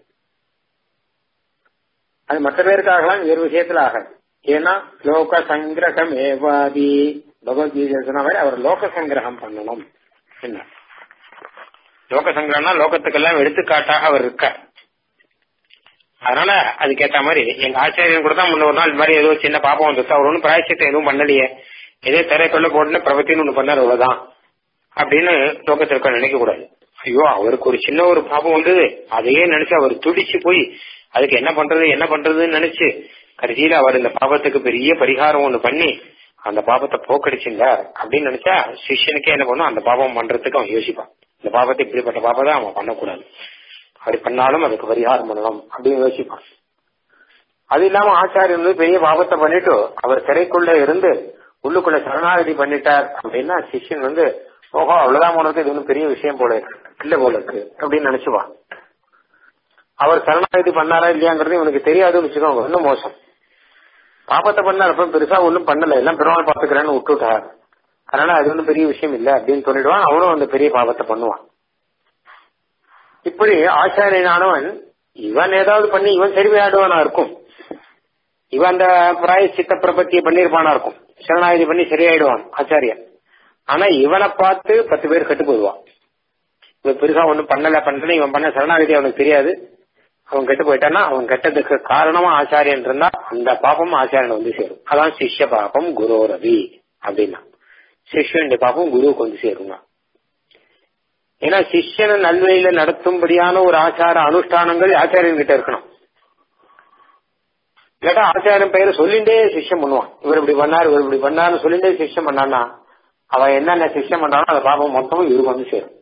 [SPEAKER 1] அது மற்ற பேருக்காகலாம் வேறு விஷயத்துல ஆகாது ஏன்னா லோக சங்கிரகம் ஏவாதி பகவத்கீதை சொன்ன மாதிரி அவர் லோக சங்கிரகம் பண்ணணும் என்ன லோக சங்கிரகம்னா லோகத்துக்கெல்லாம் எடுத்துக்காட்டாக அவர் இருக்கார் அதனால அதுக்கேத்த மாதிரி எங்க ஆச்சாரியன் கூட தான் முன்ன ஒரு நாள் இது மாதிரி ஏதோ சின்ன பாப்பம் வந்துச்சு அவர் ஒன்றும் பிராயச்சித்தை எதுவும் பண்ணலையே ஏதோ திரைக்குள்ள போட்டுன்னு பிரபத்தின்னு ஒண்ணு பண்ணார் அவ்வளவுதான் அப்படின்னு லோகத்திற்க நினைக்க கூடாது ஐயோ அவருக்கு ஒரு சின்ன ஒரு பாப்பம் வந்தது அதையே நினைச்சு அவர் துடிச்சு போய் அதுக்கு என்ன பண்றது என்ன பண்றதுன்னு நினைச்சு கடைசியில அவர் இந்த பாபத்துக்கு பெரிய பரிகாரம் ஒண்ணு பண்ணி அந்த பாபத்தை போக்கடிச்சுங்க அப்படின்னு நினைச்சா சிஷ்யனுக்கே என்ன பண்ணும் அந்த பாபம் பண்றதுக்கு அவன் யோசிப்பான் இந்த பாபத்தை இப்படிப்பட்ட பாபம் தான் அவன் பண்ணக்கூடாது அப்படி பண்ணாலும் அதுக்கு பரிகாரம் பண்ணணும் அப்படின்னு யோசிப்பான் அது இல்லாம ஆச்சாரியன் வந்து பெரிய பாபத்தை பண்ணிட்டு அவர் திரைக்குள்ள இருந்து உள்ளுக்குள்ள சரணாகதி பண்ணிட்டார் அப்படின்னா சிஷ்யன் வந்து ஓஹோ அவ்வளவுதான் உனக்கு இது ஒன்றும் பெரிய விஷயம் போல இருக்கு இல்ல போல இருக்கு அப்படின்னு நினைச்சுவான் அவர் சரணாகதி பண்ணாரா இல்லையாங்கிறது இவனுக்கு தெரியாதுன்னு வச்சுக்கோங்க இன்னும் மோசம் பாப்பத்தை பண்ணார் அப்ப பெருசா ஒன்றும் பண்ணல எல்லாம் பெருமாள் பாத்துக்கிறேன்னு விட்டுட்டார் அதனால அது ஒன்றும் பெரிய விஷயம் இல்ல அப்படின்னு சொல்லிடுவான் அவனும் அந்த பெரிய பாவத்தை பண்ணுவான் இப்படி ஆச்சாரியனானவன் இவன் ஏதாவது பண்ணி இவன் சரி விளையாடுவானா இருக்கும் இவன் அந்த பிராய சித்த பிரபத்தியை பண்ணிருப்பானா இருக்கும் சரணாகதி பண்ணி சரியாயிடுவான் ஆச்சாரியன் ஆனா இவனை பார்த்து பத்து பேர் கட்டு போயிடுவான் இவன் பெருசா ஒண்ணும் பண்ணல பண்ணல இவன் பண்ண சரணாகதி அவனுக்கு தெரியாது அவன் கெட்டு போயிட்டான்னா அவன் கெட்டதுக்கு காரணமா ஆச்சாரியன் இருந்தா அந்த பாப்பம் ஆச்சாரியன் வந்து சேரும் அதான் சிஷ்ய பாப்பம் குரு ரவி அப்படின்னா சிஷ்யனுடைய பாப்பம் குருவுக்கு வந்து சேருங்க ஏன்னா சிஷ்யனை நல்வழியில நடத்தும்படியான ஒரு ஆச்சார அனுஷ்டானங்கள் ஆச்சாரியன் கிட்ட இருக்கணும் இல்லாட்டா ஆச்சாரியன் பெயரை சொல்லிண்டே சிஷ்யம் பண்ணுவான் இவர் இப்படி பண்ணார் இவர் இப்படி பண்ணாருன்னு சொல்லிண்டே சிஷ்யம் பண்ணான்னா அவன் என்னென்ன சிஷ்யம் பண்றானோ அந்த பாபம் மொத்தமும் இவருக்கு வந்து சேரும்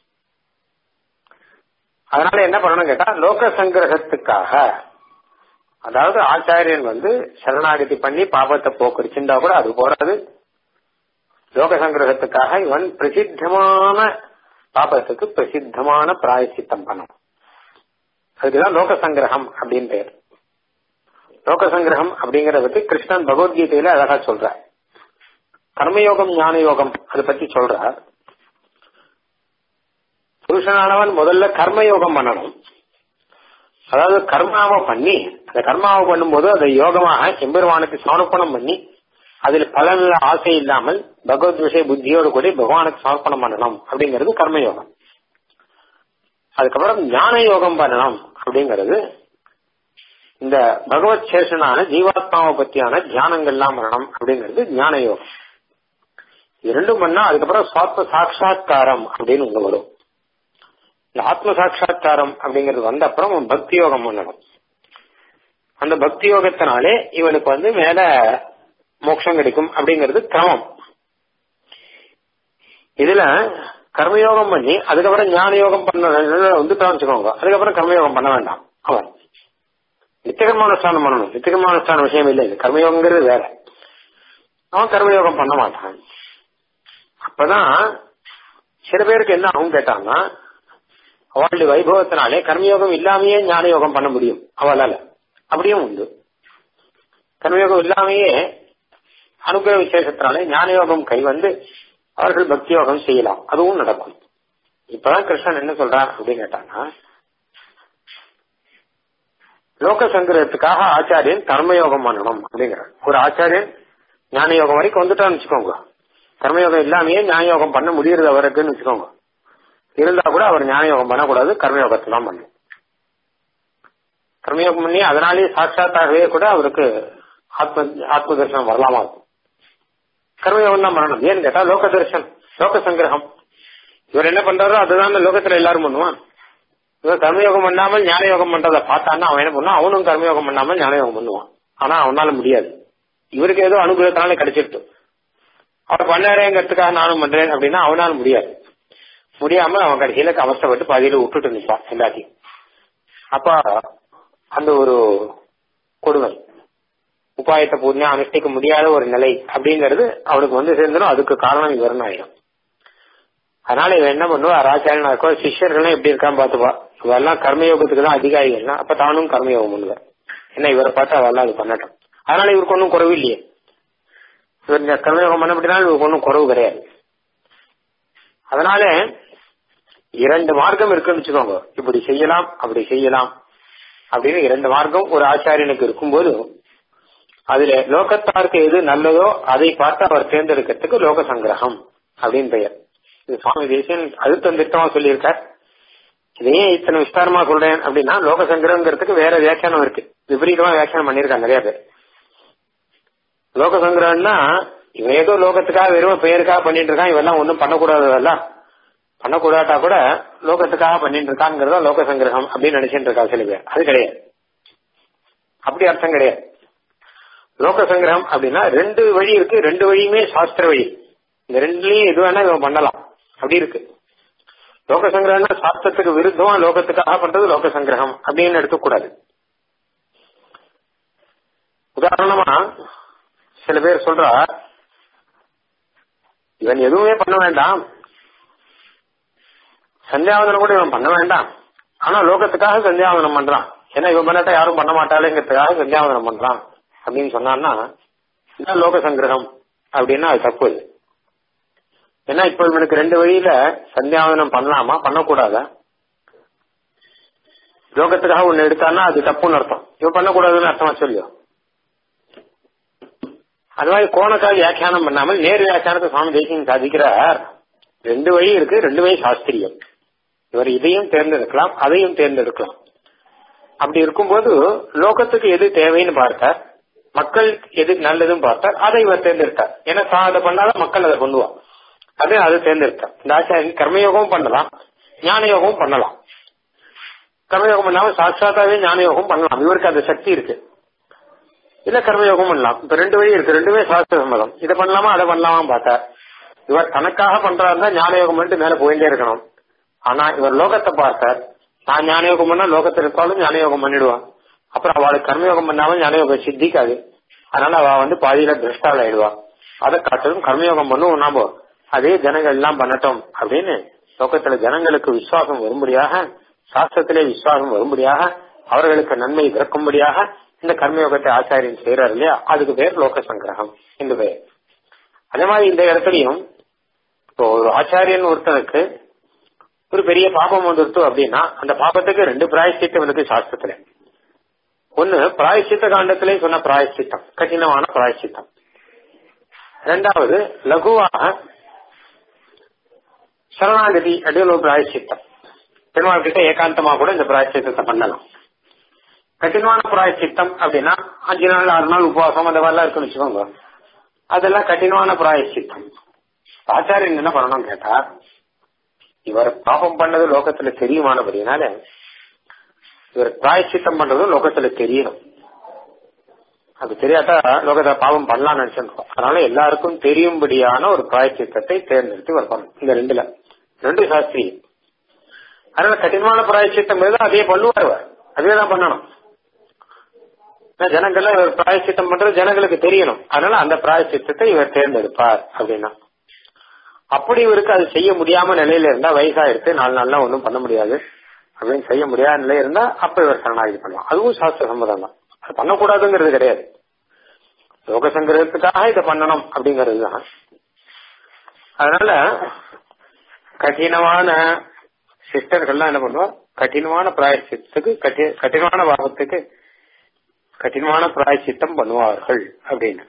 [SPEAKER 1] அதனால என்ன பண்ணணும் கேட்டா லோக சங்கிரகத்துக்காக அதாவது ஆச்சாரியன் வந்து சரணாகதி பண்ணி பாபத்தை போக்கடிச்சுட்டா கூட அது போறாது லோக சங்கிரகத்துக்காக இவன் பிரசித்தமான பாபத்துக்கு பிரசித்தமான பிராயசித்தம் பண்ணணும் அதுக்குதான் லோக சங்கிரகம் அப்படின்னு பேர் லோக சங்கிரகம் அப்படிங்கறத பத்தி கிருஷ்ணன் பகவத்கீதையில அழகா சொல்ற கர்மயோகம் ஞான யோகம் அதை பத்தி சொல்றார் புருஷனானவன் முதல்ல கர்மயோகம் பண்ணணும் அதாவது கர்மாவை பண்ணி அந்த கர்மாவை பண்ணும்போது அதை யோகமாக எம்பெருமானுக்கு சமர்ப்பணம் பண்ணி அதில் பலனில் ஆசை இல்லாமல் பகவத் விஷய புத்தியோடு கூட பகவானுக்கு சமர்ப்பணம் பண்ணணும் அப்படிங்கிறது கர்மயோகம் அதுக்கப்புறம் ஞான யோகம் பண்ணணும் அப்படிங்கிறது இந்த பகவத் சேஷனான ஜீவாத்மாவை பத்தியான தியானங்கள்லாம் பண்ணணும் அப்படிங்கிறது ஞான யோகம் இரண்டும் பண்ணா அதுக்கப்புறம் சுவாத்ம சாட்சா்காரம் அப்படின்னு ஒண்ணு வரும் இந்த ஆத்ம சாட்சா்காரம் அப்படிங்கிறது வந்த அப்புறம் பக்தி யோகம் பண்ணணும் அந்த பக்தி யோகத்தினாலே இவனுக்கு வந்து மேல மோட்சம் கிடைக்கும் அப்படிங்கிறது கிரமம் இதுல கர்மயோகம் பண்ணி அதுக்கப்புறம் ஞான யோகம் பண்ண வந்து வச்சுக்கோங்க அதுக்கப்புறம் கர்மயோகம் பண்ண வேண்டாம் அவன் நித்தியகர்மானுஷ்டானம் பண்ணணும் நித்தியகர்மானுஷ்டான விஷயம் இல்லை இது கர்மயோகங்கிறது வேற அவன் கர்மயோகம் பண்ண மாட்டான் அப்பதான் சில பேருக்கு என்ன ஆகும் கேட்டாங்கன்னா அவளுடைய வைபவத்தினாலே கர்மயோகம் இல்லாமையே ஞான யோகம் பண்ண முடியும் அவளால அப்படியும் உண்டு கர்மயோகம் இல்லாமையே அனுகிரக விசேஷத்தினாலே ஞான யோகம் கை வந்து அவர்கள் பக்தி யோகம் செய்யலாம் அதுவும் நடக்கும் இப்பதான் கிருஷ்ணன் என்ன சொல்றான் அப்படின்னு கேட்டாங்கன்னா லோக சங்கிரகத்துக்காக ஆச்சாரியன் கர்மயோகம் பண்ணணும் அப்படிங்கிறார் ஒரு ஆச்சாரியன் ஞான யோகம் வரைக்கும் வந்துட்டான்னு வச்சுக்கோங்க கர்மயோகம் இல்லாமையே ஞான யோகம் பண்ண முடியறது அவருக்குன்னு வச்சுக்கோங்க இருந்தா கூட அவர் ஞான யோகம் பண்ணக்கூடாது கர்மயோகத்தை தான் பண்ணும் கர்மயோகம் பண்ணி அதனாலேயே சாட்சாத்தாகவே கூட அவருக்கு ஆத்ம ஆத்ம தரிசனம் வரலாமா இருக்கும் கர்மயோகம் தான் பண்ணணும் ஏன்னு கேட்டா லோக தரிசனம் லோக சங்கிரகம் இவர் என்ன பண்றாரோ அதுதான் இந்த லோகத்துல எல்லாரும் பண்ணுவான் இவன் கர்மயோகம் பண்ணாமல் ஞான யோகம் பண்றதை பார்த்தான்னா அவன் என்ன பண்ணுவான் அவனும் கர்மயோகம் பண்ணாமல் ஞான யோகம் பண்ணுவான் ஆனா அவனால முடியாது இவருக்கு ஏதோ அனுகிரகத்தினால கிடைச்சிட்டு அவர் பண்ணாரேங்கிறதுக்காக நானும் பண்றேன் அப்படின்னா அவனால முடியாது முடியாம அவன் கடைசியில அவஸ்தப்பட்டு பாதியில விட்டுட்டு நிற்பான் எல்லாத்தையும் அப்ப அந்த ஒரு கொடுமை உபாயத்தை பூர்ணியா அனுஷ்டிக்க முடியாத ஒரு நிலை அப்படிங்கிறது அவனுக்கு வந்து சேர்ந்துடும் அதுக்கு காரணம் இவர்னு ஆயிடும் அதனால இவன் என்ன பண்ணுவா ஆச்சாரியனா இருக்கோ சிஷ்யர்களும் எப்படி இருக்கான்னு பாத்துப்பா இவெல்லாம் கர்மயோகத்துக்கு தான் அதிகாரிகள்னா அப்ப தானும் கர்மயோகம் பண்ணுவேன் என்ன இவரை பார்த்து அவெல்லாம் அது பண்ணட்டும் அதனால இவருக்கு ஒன்றும் குறவு இல்லையே இவர் இந்த கர்மயோகம் பண்ணப்படினாலும் இவருக்கு ஒன்றும் குறவு கிடையாது அதனால இரண்டு மார்க்கம் இருக்குன்னு வச்சுக்கோங்க இப்படி செய்யலாம் அப்படி செய்யலாம் அப்படின்னு இரண்டு மார்க்கம் ஒரு ஆச்சாரியனுக்கு இருக்கும்போது அதுல லோகத்தாருக்கு எது நல்லதோ அதை பார்த்து அவர் தேர்ந்தெடுக்கிறதுக்கு லோக சங்கிரகம் அப்படின்னு பெயர் இது சுவாமி தேசியன் அழுத்தம் திட்டமா சொல்லியிருக்கார் இதையே இத்தனை விஸ்தாரமா சொல்றேன் அப்படின்னா லோக சங்கிரகங்கிறதுக்கு வேற வியாக்கியானம் இருக்கு விபரீதமா வியாக்கியானம் பண்ணிருக்காங்க நிறைய பேர் லோக சங்கிரகம்னா இவன் ஏதோ லோகத்துக்காக வெறும் பெயருக்காக பண்ணிட்டு இருக்கான் இவெல்லாம் ஒன்றும் பண்ணக்கூடாதல்ல பண்ணக்கூடாட்டா கூட லோகத்துக்காக பண்ணிட்டு இருக்காங்கிறதா லோக சங்கிரகம் அப்படின்னு நினைச்சிட்டு இருக்கா சில பேர் அது கிடையாது அப்படி அர்த்தம் கிடையாது லோக சங்கிரகம் அப்படின்னா ரெண்டு வழி இருக்கு ரெண்டு வழியுமே சாஸ்திர வழி இந்த ரெண்டுலயும் எது வேணா இவன் பண்ணலாம் அப்படி இருக்கு லோக சங்கிரகம்னா சாஸ்திரத்துக்கு விருத்தமா லோகத்துக்காக பண்றது லோக சங்கிரகம் அப்படின்னு எடுத்துக்கூடாது உதாரணமா சில பேர் சொல்றா இவன் எதுவுமே பண்ண வேண்டாம் சந்தியாவதனம் கூட இவன் பண்ண வேண்டாம் ஆனா லோகத்துக்காக சந்தியாவதனம் பண்றான் ஏன்னா இவன் பண்ணாட்டா யாரும் பண்ண மாட்டாளேங்கிறதுக்காக சந்தியாவதனம் பண்றான் அப்படின்னு சொன்னான்னா இதான் லோக சங்கிரகம் அப்படின்னா அது தப்பு அது ஏன்னா இப்ப இவனுக்கு ரெண்டு வழியில சந்தியாவதனம் பண்ணலாமா பண்ணக்கூடாதா லோகத்துக்காக ஒண்ணு எடுத்தான்னா அது தப்புன்னு அர்த்தம் இவன் பண்ணக்கூடாதுன்னு அர்த்தமா சொல்லியோ அது மாதிரி கோணக்கால் வியாக்கியானம் பண்ணாமல் நேர் வியாக்கியானத்தை சுவாமி தேசியம் சாதிக்கிறார் ரெண்டு வழி இருக்கு ரெண்டு வழி சாஸ்திரியம் இவர் இதையும் தேர்ந்தெடுக்கலாம் அதையும் தேர்ந்தெடுக்கலாம் அப்படி இருக்கும்போது லோகத்துக்கு எது தேவைன்னு பார்த்தார் மக்கள் எது நல்லதுன்னு பார்த்தார் அதை இவர் தேர்ந்தெடுத்தார் ஏன்னா தான் அதை பண்ணாதான் மக்கள் அதை பண்ணுவான் அதை அதை தேர்ந்தெடுத்தார் இந்த ஆச்சாரியன் கர்மயோகமும் பண்ணலாம் ஞான யோகமும் பண்ணலாம் கர்மயோகம் பண்ணாம சாட்சாத்தாவே ஞான யோகம் பண்ணலாம் இவருக்கு அந்த சக்தி இருக்கு இல்ல கர்மயோகம் பண்ணலாம் இப்ப ரெண்டு வழி இருக்கு ரெண்டுமே சாஸ்திர சம்மதம் இதை பண்ணலாமா அதை பண்ணலாமா பார்த்தா இவர் தனக்காக பண்றாருந்தா ஞான யோகம் பண்ணிட்டு மேல போயிட்டே இருக்கணும் ஆனா இவர் லோகத்தை பார்த்தார் நான் ஞான யோகம் பண்ணா லோகத்தில் இருப்பாலும் ஞான யோகம் பண்ணிடுவான் அப்புறம் அவளுக்கு கர்மயோகம் பண்ணாமல் ஞான யோகம் சித்திக்காது அதனால அவ வந்து பாதியில திருஷ்டால் ஆயிடுவா அதை காட்டலும் கர்மயோகம் பண்ணுவோம் நாம அதே ஜனங்கள் எல்லாம் பண்ணட்டும் அப்படின்னு லோகத்துல ஜனங்களுக்கு விசுவாசம் வரும்படியாக சாஸ்திரத்திலே விசுவாசம் வரும்படியாக அவர்களுக்கு நன்மை பிறக்கும்படியாக இந்த கர்மயோகத்தை ஆச்சாரியன் செய்யறாரு இல்லையா அதுக்கு பேர் லோக சங்கிரகம் என்று பெயர் அதே மாதிரி இந்த இடத்துலயும் இப்போ ஒரு ஆச்சாரியன் ஒருத்தனுக்கு ஒரு பெரிய பாபம் வந்துருத்து அப்படின்னா அந்த பாபத்துக்கு ரெண்டு பிராயசித்தம் இருக்கு சாஸ்திரத்துல ஒன்னு பிராயசித்த காண்டத்திலே சொன்ன பிராயசித்தம் கடினமான பிராயசித்தம் ரெண்டாவது லகுவாக சரணாகதி அப்படின்னு ஒரு பிராயசித்தம் பெருமாள் கிட்ட ஏகாந்தமா கூட இந்த பிராயசித்தத்தை பண்ணலாம் கடினமான பிராயசித்தம் அப்படின்னா அஞ்சு நாள் ஆறு நாள் உபவாசம் அந்த மாதிரிலாம் இருக்குன்னு வச்சுக்கோங்க அதெல்லாம் கடினமான பிராயசித்தம் ஆச்சாரியன் என்ன பண்ணணும் கேட்டா இவர் பாபம் பண்ணது லோகத்துல தெரியுமானபடினால இவர் பிராயச்சித்தம் பண்றதும் லோகத்துல தெரியணும் அது தெரியாட்டா லோகத்தை பாவம் பண்ணலாம்னு நினைச்சிருக்கோம் அதனால எல்லாருக்கும் தெரியும்படியான ஒரு பிராயச்சித்தத்தை தேர்ந்தெடுத்து வரணும் இந்த ரெண்டுல ரெண்டு சாஸ்திரி அதனால கடினமான பிராயச்சித்தம் அதே பண்ணுவார் அதே தான் பண்ணணும் ஜனங்கள்ல இவர் பிராயச்சித்தம் பண்றது ஜனங்களுக்கு தெரியணும் அதனால அந்த பிராயச்சித்தத்தை இவர் தேர்ந்தெடுப்பார் அப்படின்னா அப்படி இவருக்கு அது செய்ய முடியாம நிலையில இருந்தா வயசாயிருக்கு நாலு நாள்லாம் ஒன்றும் பண்ண முடியாது அப்படின்னு செய்ய முடியாத நிலை இருந்தா அப்ப இவர் சரணாகி பண்ணலாம் அதுவும் சாஸ்திர சம்மதம் தான் அது பண்ணக்கூடாதுங்கிறது கிடையாது லோக சங்கிரகத்துக்காக இதை பண்ணணும் அப்படிங்கிறது தான் அதனால கடினமான சிஸ்டர்கள்லாம் என்ன பண்ணுவா கடினமான பிராயசித்துக்கு கடினமான பாவத்துக்கு கடினமான பிராயசித்தம் பண்ணுவார்கள் அப்படின்னு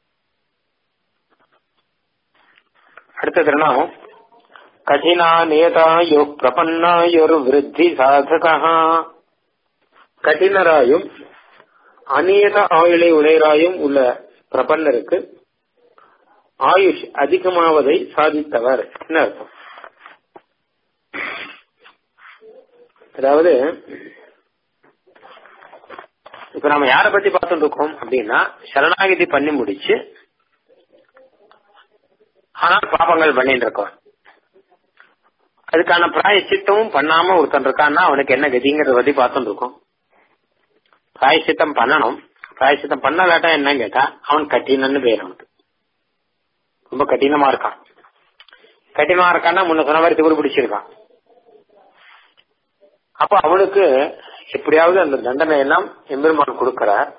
[SPEAKER 1] அடுத்த திருநாமம் கடினா நேதாயோ பிரபன்னாயோர் விருத்தி சாதகா கடினராயும் அநியத ஆயுளை உடையராயும் உள்ள பிரபன்னருக்கு ஆயுஷ் அதிகமாவதை சாதித்தவர் அர்த்தம் அதாவது இப்ப நம்ம யார பத்தி பார்த்துட்டு இருக்கோம் அப்படின்னா சரணாகிதி பண்ணி முடிச்சு ஆனால் பாபங்கள் பண்ணிட்டு இருக்கோம் அதுக்கான பிராயச்சித்தமும் பண்ணாம ஒருத்தன் இருக்கான்னா அவனுக்கு என்ன கதிங்கிறத பத்தி பார்த்துட்டு இருக்கோம் பிராயச்சித்தம் பண்ணணும் பிராயச்சித்தம் பண்ணலாட்டா என்னன்னு கேட்டா அவன் கட்டினன்னு பேர் அவனுக்கு ரொம்ப கடினமா இருக்கான் கடினமா இருக்கான்னா முன்ன சொன்ன மாதிரி திமிரு பிடிச்சிருக்கான் அப்ப அவனுக்கு எப்படியாவது அந்த தண்டனை எல்லாம் எம்பெருமான் கொடுக்கிறார்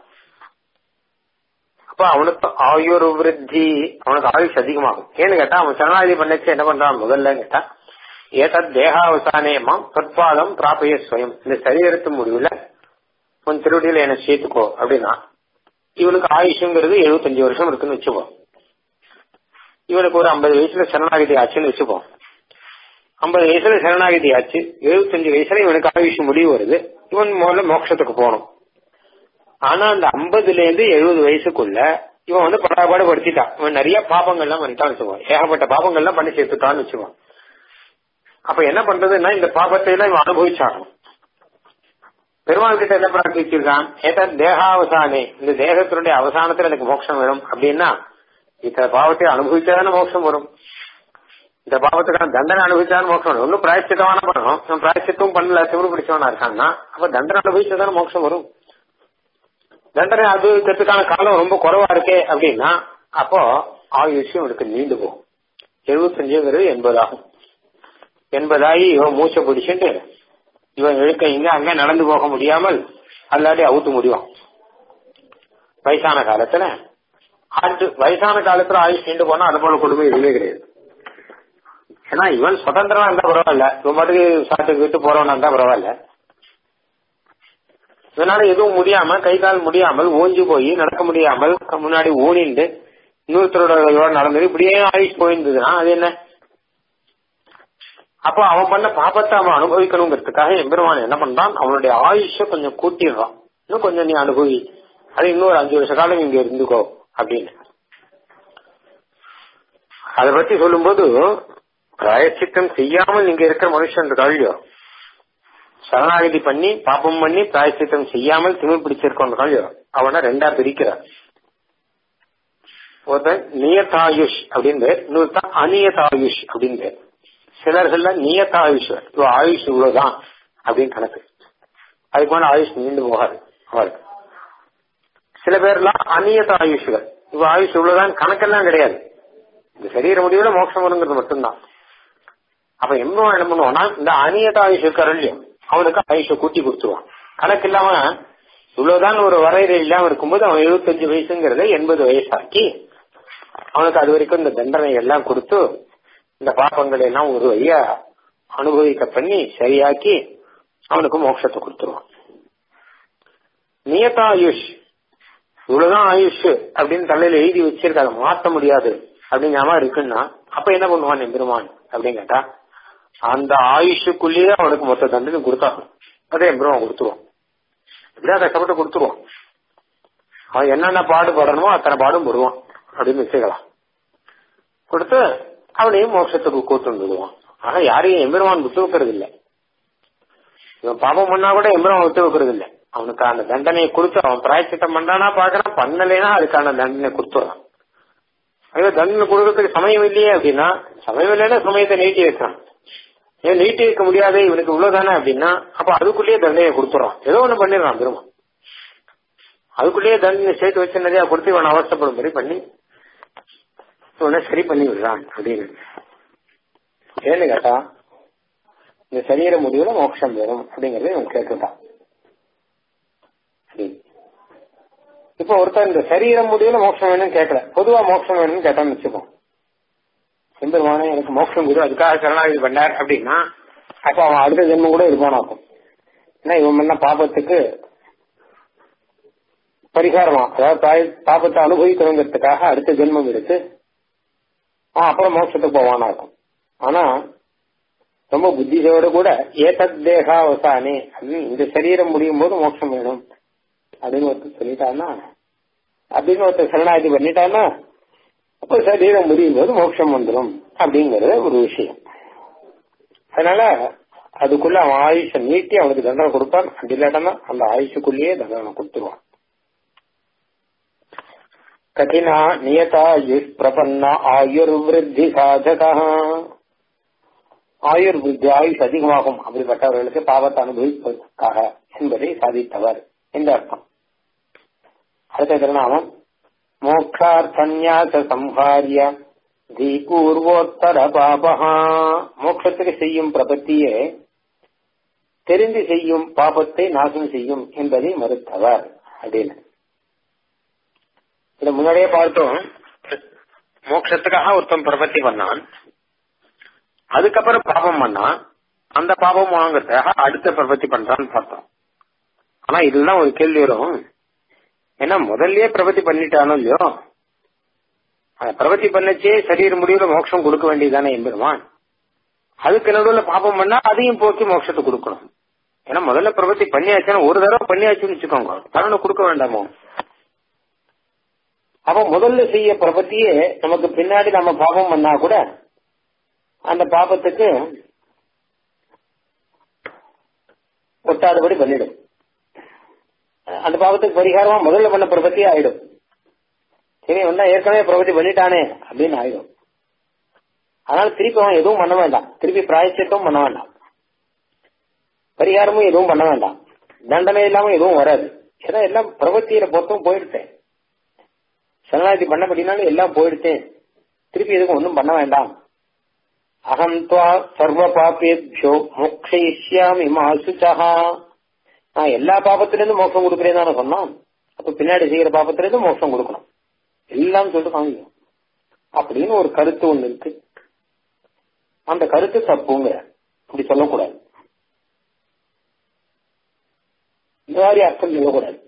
[SPEAKER 1] அப்ப அவனுக்கு ஆயுர் விருத்தி அவனுக்கு ஆயுஷ் அதிகமாகும் ஏன்னு கேட்டா அவன் சரணாகதி பண்ணச்சு என்ன பண்றான் முதல்ல கேட்டா ஏதத் தேகாவசானேமாம் தற்பாதம் பிராபய ஸ்வயம் இந்த சரீரத்து முடிவுல உன் திருவடியில என்ன சேர்த்துக்கோ அப்படின்னா இவனுக்கு ஆயுஷுங்கிறது எழுபத்தஞ்சு வருஷம் இருக்குன்னு வச்சுக்கோ இவனுக்கு ஒரு ஐம்பது வயசுல சரணாகதி ஆச்சுன்னு வச்சுப்போம் ஐம்பது வயசுல சரணாகதி ஆச்சு எழுபத்தஞ்சு வயசுல இவனுக்கு ஆயுஷ் முடிவு வருது இவன் முதல்ல மோட்சத்துக்கு போகணும் ஆனா அந்த ஐம்பதுல இருந்து எழுபது வயசுக்குள்ள இவன் வந்து படாபாடு படுத்திட்டான் இவன் நிறைய பாபங்கள்லாம் பண்ணிட்டான்னு வச்சுக்குவான் ஏகப்பட்ட பாபங்கள்லாம் பண்ணி சேர்த்துட்டான்னு வச்சுக்குவான் அப்ப என்ன பண்றதுன்னா இந்த பாபத்தை எல்லாம் இவன் அனுபவிச்சாகணும் பெருமாள் கிட்ட என்ன பிரார்த்திச்சிருக்கான் ஏதா தேகாவசானே இந்த தேகத்தினுடைய அவசானத்துல எனக்கு மோட்சம் வேணும் அப்படின்னா இத்தனை பாவத்தை அனுபவிச்சாதானே மோட்சம் வரும் இந்த பாவத்துக்கான தண்டனை அனுபவிச்சாலும் மோட்சம் வரும் ஒன்னும் பிராயச்சித்தமான பண்ணணும் இவன் பிராயச்சித்தம் பண்ணல திமிரு பிடிச்சவனா இருக்கான்னா அப்ப தண்டனை அனுபவிச்சாதானே மோட்சம் வரும் தண்டனை அனுபவிக்கிறதுக்கான காலம் ரொம்ப குறைவா இருக்கே அப்படின்னா அப்போ ஆயுஷம் இவனுக்கு நீண்டு போகும் எழுபத்தஞ்சுங்கிறது எண்பதாகும் எண்பதாகி இவன் மூச்சை பிடிச்சிட்டு இவன் இழுக்க இங்க அங்க நடந்து போக முடியாமல் அல்லாடி அவுத்து முடியும் வயசான காலத்துல ஆண்டு வயசான காலத்துல ஆயுஷ் நீண்டு போனா அது போல கொடுமை எதுவுமே கிடையாது ஏன்னா இவன் சுதந்திரமா இருந்தா பரவாயில்ல இவன் மட்டுக்கு சாட்டுக்கு விட்டு போறவனா இருந்தா பரவாயில்ல இதனால எதுவும் முடியாம கை கால் முடியாமல் ஓஞ்சி போய் நடக்க முடியாமல் முன்னாடி ஊனிண்டு இன்னொருத்தரோட நடந்தது இப்படியே ஆயுஷ் போயிருந்ததுன்னா அது என்ன அப்போ அவன் பண்ண பாபத்தை அவன் அனுபவிக்கணுங்கிறதுக்காக எம்பெருமான் என்ன பண்றான் அவனுடைய ஆயுஷ கொஞ்சம் கூட்டிடுறான் இன்னும் கொஞ்சம் நீ அனுபவி அது இன்னொரு அஞ்சு வருஷ காலம் இங்க இருந்துக்கோ அப்படின்னு அதை பத்தி சொல்லும்போது பிராயச்சித்தம் செய்யாமல் இங்க இருக்கிற மனுஷன் இருக்காளியோ சரணாகதி பண்ணி பாப்பம் பண்ணி பிராயச்சித்தம் செய்யாமல் திமிர் பிடிச்சிருக்கோம் இருக்காளியோ அவனை ரெண்டா பிரிக்கிறார் ஒருத்தன் நியதாயுஷ் அப்படின்னு இன்னொருத்தன் அநியதாயுஷ் அப்படின்னு சிலர்கள்ல நியதாயுஷ் இவ ஆயுஷ் இவ்வளவுதான் அப்படின்னு கணக்கு அதுக்கு மேல ஆயுஷ் நீண்டு போகாது அவருக்கு சில பேர்லாம் அந்நியத ஆயுஷ்கள் இவ ஆயுஷ் இவ்வளவுதான் கணக்கெல்லாம் கிடையாது இந்த சரீர முடிவுல மோட்சம் வருங்கிறது மட்டும்தான் அப்ப எம்பவன் என்ன பண்ணுவான்னா இந்த அநியத ஆயுஷ் இருக்காரு இல்லையோ அவனுக்கு ஆயுஷ கூட்டி கொடுத்துருவான் கணக்கு இல்லாம இவ்வளவுதான் ஒரு வரையறை இல்லாம இருக்கும்போது அவன் எழுபத்தஞ்சு வயசுங்கிறத எண்பது வயசாக்கி அவனுக்கு அது வரைக்கும் இந்த தண்டனை எல்லாம் கொடுத்து இந்த பாப்பங்களை எல்லாம் ஒரு வழியா அனுபவிக்க பண்ணி சரியாக்கி அவனுக்கு மோட்சத்தை கொடுத்துருவான் நியதா ஆயுஷ் இவ்வளவுதான் ஆயுஷ் அப்படின்னு தலையில எழுதி வச்சிருக்க அதை மாற்ற முடியாது அப்படிங்காம இருக்குன்னா அப்ப என்ன பண்ணுவான் எம்பெருமான் அப்படின்னு கேட்டா அந்த ஆயுஷுக்குள்ளேயே அவனுக்கு மொத்த தண்டனை கொடுத்தாகணும் அதே எம்பெருமான் கொடுத்துருவான் எப்படியா கஷ்டப்பட்டு கொடுத்துருவான் அவன் என்னென்ன பாடுபடணுமோ அத்தனை பாடும் போடுவான் அப்படின்னு வச்சுக்கலாம் கொடுத்து அவனையும் மோட்சத்துக்கு கூட்டு வந்துடுவான் ஆனா யாரையும் எம்பெருமான் விட்டு வைக்கிறது இல்லை இவன் பாபம் பண்ணா கூட எம்பெருமான் விட்டு வைக்கிறது இல்லை அவனுக்கு அந்த தண்டனையை கொடுத்து அவன் பிராய்ச்சித்தம் பண்றானா பாக்குறான் பண்ணலைன்னா அதுக்கான தண்டனை கொடுத்துறான் ஐயோ தண்டனை கொடுக்கறதுக்கு சமயம் இல்லையே அப்படின்னா சமயம் இல்லைன்னா சமயத்தை நீட்டி வைக்கிறான் ஏன் நீட்டி வைக்க முடியாது இவனுக்கு இவ்வளவுதானே அப்படின்னா அப்ப அதுக்குள்ளேயே தண்டனையை கொடுத்துறான் ஏதோ ஒண்ணு பண்ணிடுறான் பெருமா அதுக்குள்ளேயே தண்டனை சேர்த்து வச்சு நிறைய கொடுத்து இவன் அவஸ்தப்படும்படி பண்ணி இவனை சரி பண்ணி விடுறான் அப்படின்னு ஏன்னு கேட்டா இந்த சரீர முடிவுல மோட்சம் வரும் அப்படிங்கறத இவன் கேட்டுட்டான் இப்ப ஒருத்தர் இந்த சரீரம் முடிவுல மோட்சம் வேணும்னு கேட்கல பொதுவா மோட்சம் வேணும்னு கேட்டான்னு வச்சுப்போம் எம்பெருமானே எனக்கு மோட்சம் குரு அதுக்காக சரணாகதி பண்ணார் அப்படின்னா அப்ப அவன் அடுத்த ஜென்மம் கூட இருப்பானாக்கும் ஏன்னா இவன் பண்ண பாபத்துக்கு பரிகாரமா அதாவது பாய்- பாபத்தை அனுபவிக்கணுங்கிறதுக்காக அடுத்த ஜென்மம் எடுத்து அவன் அப்புறம் மோட்சத்துக்கு போவானாக்கும் ஆனா ரொம்ப புத்தியோட கூட ஏதத் தேகாவசானே அப்படின்னு இந்த சரீரம் முடியும் போது மோட்சம் வேணும் அப்படின்னு ஒருத்தர் சொல்லிட்டான்னா அப்படின்னு ஒருத்தர் சரணாகதி பண்ணிட்டான்னா அப்ப சரீரம் முடியும் போது மோட்சம் வந்துடும் அப்படிங்கறது ஒரு விஷயம் அதனால அதுக்குள்ள அவன் ஆயுஷ நீட்டி அவனுக்கு தண்டனை கொடுப்பான் அப்படி இல்லாட்டனா அந்த ஆயுஷுக்குள்ளேயே தண்டனை கொடுத்துருவான் கடினா நியதாயுஷ் பிரபன்ன ஆயுர்விருத்தி சாதகா ஆயுர் விருத்தி ஆயுஷ் அதிகமாகும் அப்படிப்பட்டவர்களுக்கு பாவத்தை அனுபவிப்பதற்காக என்பதை சாதித்தவர் என்ற அர்த்தம் அடுத்த திருநாமம் மோக்ஷார்த்தன்யாச சம்ஹாரிய தீபூர்வோத்தர பாபகா மோட்சத்துக்கு செய்யும் பிரபத்தியே தெரிந்து செய்யும் பாபத்தை நாசம் செய்யும் என்பதை மறுத்தவர் அப்படின்னு இத முன்னாடியே பார்த்தோம் மோட்சத்துக்காக ஒருத்தன் பிரபத்தி பண்ணான் அதுக்கப்புறம் பாபம் பண்ணான் அந்த பாபம் வாங்கறதுக்காக அடுத்த பிரபத்தி பண்றான்னு பார்த்தோம் ஆனா இதெல்லாம் ஒரு கேள்வி வரும் ஏன்னா முதல்லயே பிரபத்தி பண்ணிட்டானோ இல்லையோ பிரவத்தி பண்ணச்சே சரீர முடிவுல மோட்சம் கொடுக்க வேண்டியதானே எம்பெருமான் அதுக்கு நடுவில் பாப்பம் பண்ணா அதையும் போக்கி மோட்சத்தை கொடுக்கணும் ஏன்னா முதல்ல பிரவத்தி பண்ணியாச்சுன்னா ஒரு தடவை பண்ணியாச்சுன்னு வச்சுக்கோங்க பலனை கொடுக்க வேண்டாமோ அப்ப முதல்ல செய்ய பிரபத்தியே நமக்கு பின்னாடி நம்ம பாபம் பண்ணா கூட அந்த பாபத்துக்கு ஒட்டாதபடி பண்ணிடும் அந்த பாவத்துக்கு பரிகாரமா முதல்ல பண்ண பிரபத்தியே ஆயிடும் சரி வந்தா ஏற்கனவே பிரபத்தி பண்ணிட்டானே அப்படின்னு ஆயிடும் அதனால திருப்பி அவன் எதுவும் பண்ண வேண்டாம் திருப்பி பிராயச்சித்தம் பண்ண வேண்டாம் பரிகாரமும் எதுவும் பண்ண வேண்டாம் தண்டனை இல்லாம எதுவும் வராது ஏன்னா எல்லாம் பிரபத்தியில பொறுத்தும் போயிடுத்தேன் சரணாதி பண்ணபடினாலும் எல்லாம் போயிடுத்தேன் திருப்பி எதுவும் ஒன்றும் பண்ண வேண்டாம் அகம் துவா சர்வ பாப்பேபியோ மோக்ஷயிஷ்யாமி மாசுச்சா நான் எல்லா பாபத்திலிருந்து மோட்சம் கொடுக்குறேன்னு தானே சொன்னான் அப்ப பின்னாடி செய்யற பாபத்திலிருந்து மோட்சம் கொடுக்கணும் எல்லாம் சொல்லிட்டு காமிங்க அப்படின்னு ஒரு கருத்து ஒண்ணு இருக்கு அந்த கருத்து தப்புங்க அப்படி சொல்லக்கூடாது இந்த மாதிரி அர்த்தம் சொல்லக்கூடாது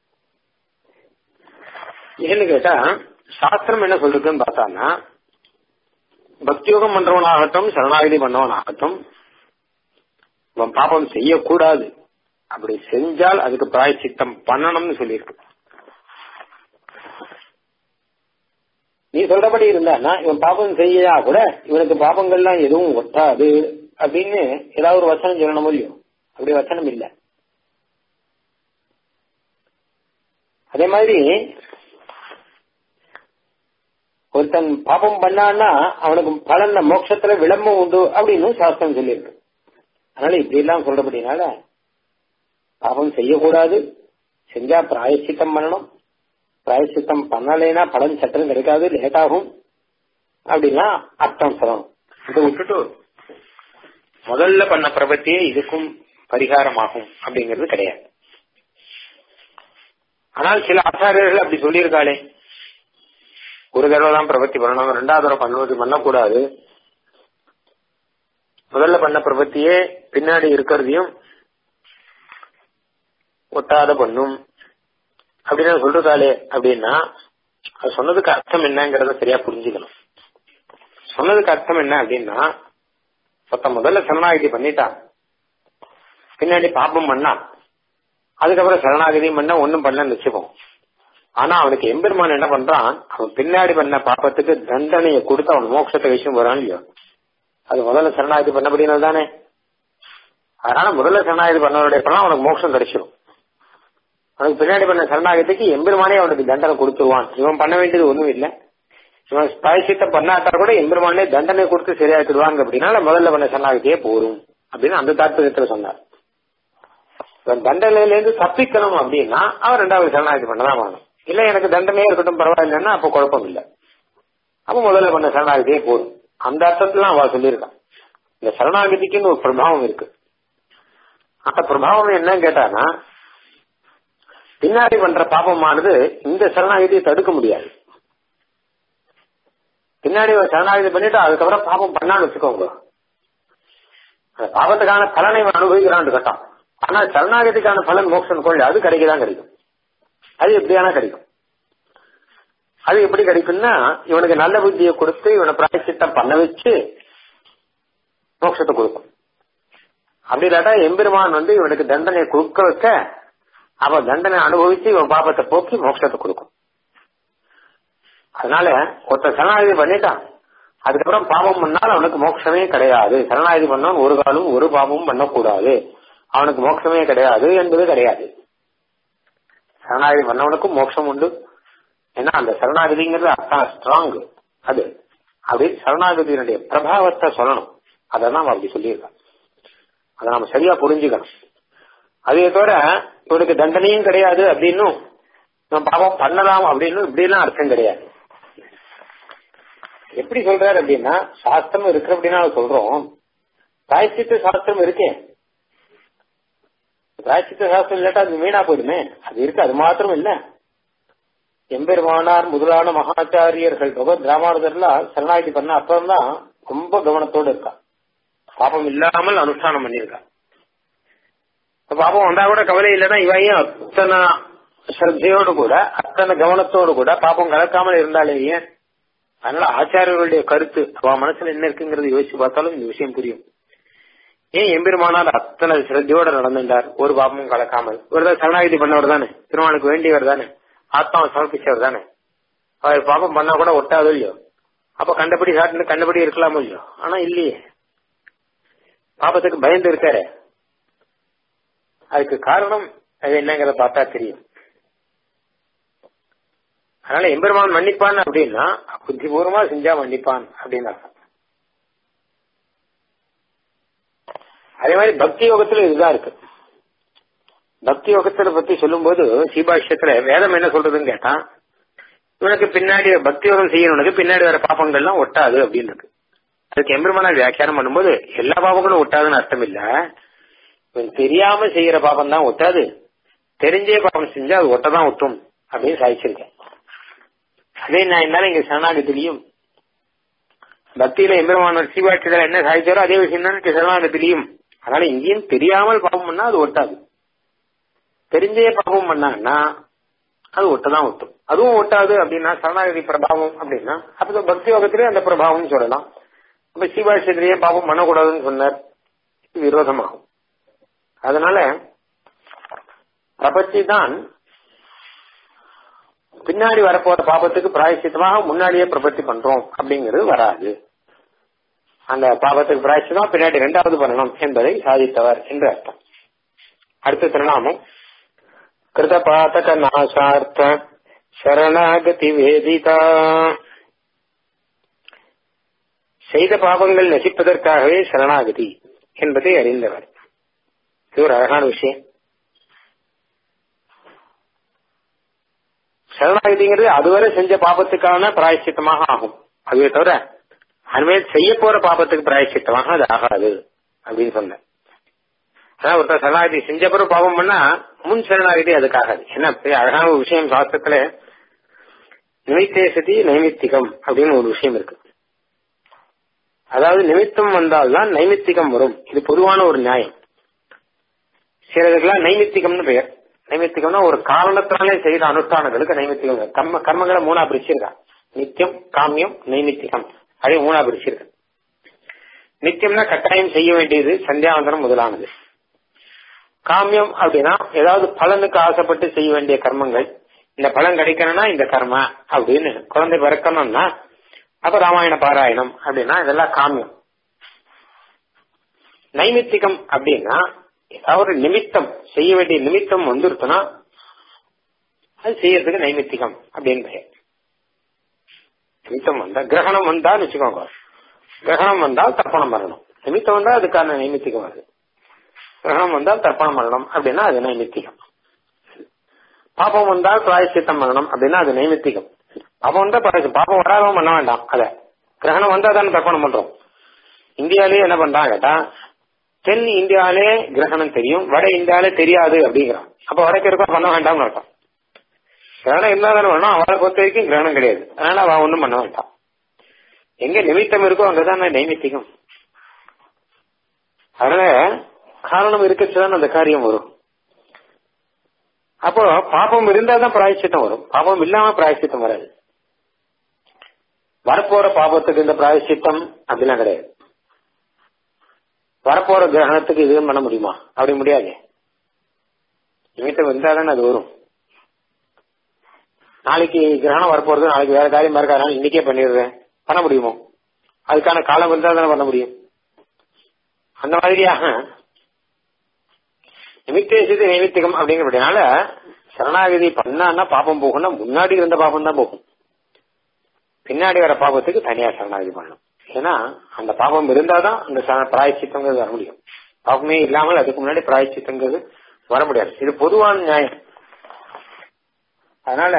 [SPEAKER 1] ஏன்னு கேட்டா சாஸ்திரம் என்ன சொல்றதுன்னு பார்த்தான்னா பக்தியோகம் பண்றவனாகட்டும் சரணாகதி பண்ணவனாகட்டும் அவன் பாபம் செய்யக்கூடாது அப்படி செஞ்சால் அதுக்கு பிராயச்சித்தம் பண்ணணும்னு சொல்லியிருக்கு நீ சொல்றபடி இருந்தானா இவன் பாபம் செய்யா கூட இவனுக்கு பாபங்கள்லாம் எதுவும் ஒட்டாது அப்படின்னு ஏதாவது ஒரு வசனம் சொல்லணும் முடியும் அப்படி வசனம் இல்ல அதே மாதிரி ஒருத்தன் பாபம் பண்ணான்னா அவனுக்கு பலன் மோட்சத்துல விளம்பம் உண்டு அப்படின்னு சாஸ்திரம் சொல்லியிருக்கு அதனால இப்படி எல்லாம் சொல்றபடினால பாபம் செய்யக்கூடாது செஞ்சா பிராயச்சித்தம் பண்ணணும் பிராயசித்தம் பண்ணலைன்னா பலன் சட்டம் கிடைக்காது லேட் ஆகும் அப்படின்னா அர்த்தம் சொல்லணும் இதை விட்டுட்டு முதல்ல பண்ண பிரபத்தியே இதுக்கும் பரிகாரமாகும் அப்படிங்கிறது கிடையாது ஆனால் சில ஆச்சாரியர்கள் அப்படி சொல்லியிருக்காளே ஒரு தடவை தான் பிரபத்தி பண்ணணும் ரெண்டாவது தடவை பண்ணுவது பண்ணக்கூடாது முதல்ல பண்ண பிரபத்தியே பின்னாடி இருக்கிறதையும் ஒட்டாத பண்ணும் அப்படின்னு சொல்றதாலே அப்படின்னா அது சொன்னதுக்கு அர்த்தம் என்னங்கறத சரியா புரிஞ்சுக்கணும் சொன்னதுக்கு அர்த்தம் என்ன அப்படின்னா ஒருத்த முதல்ல சரணாகதி பண்ணிட்டான் பின்னாடி பாப்பம் பண்ணான் அதுக்கப்புறம் சரணாகதியும் பண்ண ஒன்னும் பண்ணலன்னு வச்சுப்போம் ஆனா அவனுக்கு எம்பெருமான் என்ன பண்றான் அவன் பின்னாடி பண்ண பாப்பத்துக்கு தண்டனையை கொடுத்து அவன் மோட்சத்தை விஷயம் வரான் இல்லையோ அது முதல்ல சரணாகதி பண்ணபடினது தானே அதனால முதல்ல சரணாகதி பண்ணவருடைய பணம் அவனுக்கு மோட்சம் கிடைச்சிடும் அவனுக்கு பின்னாடி பண்ண சரணாகத்துக்கு எம்பெருமானே அவனுக்கு தண்டனை கொடுத்துருவான் இவன் பண்ண வேண்டியது ஒண்ணும் இல்ல இவன் பிராயசித்தம் பண்ணாட்டா கூட எம்பெருமானே தண்டனை கொடுத்து சரியாக்கிடுவாங்க அப்படின்னால முதல்ல பண்ண சரணாகத்தியே போரும் அப்படின்னு அந்த தாற்பயத்துல சொன்னார் இவன் தண்டனையில இருந்து தப்பிக்கணும் அப்படின்னா அவன் ரெண்டாவது சரணாகதி பண்ணதான் வேணும் இல்ல எனக்கு தண்டனையே இருக்கட்டும் பரவாயில்லைன்னா அப்ப குழப்பம் இல்ல அப்ப முதல்ல பண்ண சரணாகதியே போதும் அந்த அர்த்தத்துல அவ சொல்லியிருக்கான் இந்த சரணாகதிக்குன்னு ஒரு பிரபாவம் இருக்கு அந்த பிரபாவம் என்னன்னு கேட்டானா பின்னாடி பண்ற பாபமானது இந்த சரணாகதியை தடுக்க முடியாது பின்னாடி ஒரு சரணாகதி பண்ணிட்டு அதுக்கப்புறம் பாபம் பண்ணான்னு வச்சுக்கோங்க அந்த பாபத்துக்கான பலனை இவன் அனுபவிக்கிறான்னு கட்டம் ஆனா சரணாகதிக்கான பலன் மோட்சம் கொள்ள அது கிடைக்கதான் கிடைக்கும் அது எப்படியானா கிடைக்கும் அது எப்படி கிடைக்கும்னா இவனுக்கு நல்ல புத்தியை கொடுத்து இவனை பிராயச்சித்தம் பண்ண வச்சு மோட்சத்தை கொடுக்கும் அப்படி இல்லாட்டா எம்பெருமான் வந்து இவனுக்கு தண்டனை கொடுக்க வைக்க அவன் தண்டனை அனுபவிச்சு இவன் பாபத்தை போக்கி மோட்சத்தை கொடுக்கும் அதனால ஒருத்தன் சரணாகதி பண்ணிட்டான் அதுக்கப்புறம் பாவம் பண்ணால் அவனுக்கு மோட்சமே கிடையாது சரணாகதி பண்ணவன் ஒரு காலம் ஒரு பாவமும் பண்ணக்கூடாது அவனுக்கு மோட்சமே கிடையாது என்பது கிடையாது சரணாகதி பண்ணவனுக்கும் மோட்சம் உண்டு ஏன்னா அந்த சரணாகதிங்கிறது அத்தனை ஸ்ட்ராங் அது அப்படி சரணாகதியினுடைய பிரபாவத்தை சொல்லணும் அதை நாம அப்படி சொல்லியிருக்கோம் அதை நாம சரியா புரிஞ்சுக்கணும் அதே தவிர இவனுக்கு தண்டனையும் கிடையாது அப்படின்னும் நம்ம பாவம் பண்ணலாம் அப்படின்னு இப்படிலாம் அர்த்தம் கிடையாது எப்படி சொல்றாரு அப்படின்னா சாஸ்திரம் இருக்கு அப்படின்னா சொல்றோம் பிராயச்சித்த சாஸ்திரம் இருக்கே பிராயச்சித்த சாஸ்திரம் இல்லாட்டா அது வீணா போயிடுமே அது இருக்கு அது மாத்திரம் இல்ல எம்பெருமானார் முதலான மகாச்சாரியர்கள் பகவத் ராமானுஜர்லாம் சரணாகதி பண்ண அப்புறம் தான் ரொம்ப கவனத்தோடு இருக்கா பாபம் இல்லாமல் அனுஷ்டானம் பண்ணியிருக்கா பாபம் வந்தா கூட கவலை இல்லைன்னா இவையும் அத்தனை ஸ்ரத்தையோடு கூட அத்தனை கவனத்தோடு கூட பாப்பம் கலக்காமல் இருந்தாலேயே அதனால ஆச்சாரியர்களுடைய கருத்து அவ மனசுல என்ன இருக்குங்கிறது யோசிச்சு பார்த்தாலும் இந்த விஷயம் புரியும் ஏன் எம்பெருமானார் அத்தனை சிரத்தையோட நடந்துட்டார் ஒரு பாபமும் கலக்காமல் இவர் சரணாகிதி பண்ணவர் தானே திருமணனுக்கு வேண்டியவர் தானே ஆத்மாவை சமர்ப்பிச்சவர் தானே அவர் பாபம் பண்ணா கூட ஒட்டாதோ இல்லையோ அப்ப கண்டபடி சாட்டு கண்டபடி இருக்கலாமோ இல்லையோ ஆனா இல்லையே பாபத்துக்கு பயந்து இருக்காரு அதுக்கு காரணம் அது என்னங்கிறத பார்த்தா தெரியும் அதனால எம்பெருமான் மன்னிப்பான் அப்படின்னா புத்திபூர்வமா செஞ்சா மன்னிப்பான் அப்படின்னு அர்த்தம் அதே மாதிரி பக்தி யோகத்துல இதுதான் இருக்கு பக்தி யோகத்துல பத்தி சொல்லும் போது சீபாஷ்யத்துல வேதம் என்ன சொல்றதுன்னு கேட்டா இவனுக்கு பின்னாடி பக்தி யோகம் செய்யறவனுக்கு பின்னாடி வர பாப்பங்கள்லாம் ஒட்டாது அப்படின்னு இருக்கு அதுக்கு எம்பெருமான வியாக்கியானம் பண்ணும்போது எல்லா பாவங்களும் ஒட்டாதுன்னு அர்த்தம் இல்ல இவன் தெரியாம செய்யற பாபம் தான் ஒட்டாது தெரிஞ்சே பாபம் செஞ்சா அது ஒட்டதான் ஒட்டும் அப்படின்னு சாதிச்சிருக்கேன் அதே நான் இருந்தாலும் இங்க சரணாகத்திலையும் பக்தியில எம்பெருமானர் சீவாட்சியில என்ன சாதிச்சாரோ அதே விஷயம் தான் சரணாகத்திலையும் அதனால இங்கேயும் தெரியாமல் பாவம் பண்ணா அது ஒட்டாது தெரிஞ்சே பாவம் பண்ணாங்கன்னா அது ஒட்டதான் ஒட்டும் அதுவும் ஒட்டாது அப்படின்னா சரணாகதி பிரபாவம் அப்படின்னா அப்ப பக்தி யோகத்திலே அந்த பிரபாவம் சொல்லலாம் அப்ப சீவாட்சியிலேயே பாவம் பண்ணக்கூடாதுன்னு சொன்னார் விரோதமாகும் அதனால பிரபத்தி தான் பின்னாடி வரப்போற பாபத்துக்கு பிராயசித்தமாக முன்னாடியே பிரபத்தி பண்றோம் அப்படிங்கிறது வராது அந்த பாபத்துக்கு பிராயசித்தமா பின்னாடி ரெண்டாவது பண்ணணும் என்பதை சாதித்தவர் என்று அர்த்தம் அடுத்த திருநாமம் கிருத பாதக நாசார்த்த சரணாகதி வேதிதா செய்த பாவங்கள் நசிப்பதற்காகவே சரணாகதி என்பதை அறிந்தவர் இது ஒரு அழகான விஷயம் சரணாகதிங்கிறது அதுவரை செஞ்ச பாபத்துக்கான பிராயச்சித்தமாக ஆகும் அதுவே தவிர அனிமேல் செய்ய போற பாபத்துக்கு பிராயச்சித்தமாக அது ஆகாது அப்படின்னு சொன்ன அதான் ஒருத்தர் சரணாகதி செஞ்ச பிறகு பாவம் பண்ணா முன் சரணாகதி அதுக்காகாது என்ன அழகான ஒரு விஷயம் சாஸ்திரத்துல நிமித்தே சதி நைமித்திகம் அப்படின்னு ஒரு விஷயம் இருக்கு அதாவது நிமித்தம் வந்தால்தான் நைமித்திகம் வரும் இது பொதுவான ஒரு நியாயம் சிலதுக்கெல்லாம் நைமித்திகம்னு பெயர் நைமித்திகம்னா ஒரு காரணத்தினாலே செய்த அனுஷ்டானங்களுக்கு நைமித்திகம் கர்ம கர்மங்களை மூணா பிரிச்சிருக்கா நித்தியம் காமியம் நைமித்திகம் அதே மூணா பிரிச்சிருக்க நித்தியம்னா கட்டாயம் செய்ய வேண்டியது சந்தியாவந்தனம் முதலானது காமியம் அப்படின்னா ஏதாவது பலனுக்கு ஆசைப்பட்டு செய்ய வேண்டிய கர்மங்கள் இந்த பலன் கிடைக்கணும்னா இந்த கர்ம அப்படின்னு குழந்தை பிறக்கணும்னா அப்ப ராமாயண பாராயணம் அப்படின்னா இதெல்லாம் காமியம் நைமித்திகம் அப்படின்னா ஏதாவது ஒரு நிமித்தம் செய்ய வேண்டிய நிமித்தம் வந்துருச்சுன்னா அது செய்யறதுக்கு நைமித்திகம் அப்படின்னு பெயர் நிமித்தம் வந்தா கிரகணம் வந்தான்னு வச்சுக்கோங்க கிரகணம் வந்தால் தர்ப்பணம் பண்ணணும் நிமித்தம் வந்தா அதுக்கான நைமித்திகம் அது கிரகணம் வந்தால் தர்ப்பணம் பண்ணணும் அப்படின்னா அது நைமித்திகம் பாப்பம் வந்தால் பிராயசித்தம் பண்ணணும் அப்படின்னா அது நைமித்திகம் பாப்பம் வந்தா பிராயசம் பாப்பம் வராதவன் பண்ண வேண்டாம் அத கிரகணம் வந்தா தானே தர்ப்பணம் பண்றோம் இந்தியாலேயே என்ன பண்றான் கேட்டா தென் இந்தியாவிலே கிரகணம் தெரியும் வட இந்தியாவிலே தெரியாது அப்படிங்கிறான் அப்ப வடக்கு இருக்கா பண்ண வேண்டாம்னு அர்த்தம் கிரகணம் இருந்தா தானே வேணும் அவளை பொறுத்த வரைக்கும் கிரகணம் கிடையாது அதனால அவன் ஒண்ணும் பண்ண வேண்டாம் எங்க நிமித்தம் இருக்கோ அங்கதான் நைமித்திகம் அதனால காரணம் இருக்கச்சுதான் அந்த காரியம் வரும் அப்போ பாப்பம் இருந்தா தான் பிராயச்சித்தம் வரும் பாப்பம் இல்லாம பிராயச்சித்தம் வராது வரப்போற பாபத்துக்கு இந்த பிராயச்சித்தம் அப்படிலாம் கிடையாது வரப்போற கிரகணத்துக்கு இதுவும் பண்ண முடியுமா அப்படி முடியாது நிமித்தம் இருந்தா தானே அது வரும் நாளைக்கு கிரகணம் வரப்போறது நாளைக்கு வேற காரியம் இருக்காது இன்னைக்கே பண்ணிடுறேன் பண்ண முடியுமோ அதுக்கான காலம் இருந்தா தானே பண்ண முடியும் அந்த மாதிரியாக நிமித்தேசிது நைமித்திகம் அப்படிங்கிறதுனால சரணாகதி பண்ணான்னா பாப்பம் போகும்னா முன்னாடி இருந்த பாப்பம் தான் போகும் பின்னாடி வர பாபத்துக்கு தனியா சரணாகதி பண்ணணும் ஏன்னா அந்த பாபம் இருந்தாதான் அந்த பிராயச்சித்தங்கிறது வர முடியும் பாபமே இல்லாமல் அதுக்கு முன்னாடி பிராயச்சித்தங்கிறது வர முடியாது இது பொதுவான நியாயம் அதனால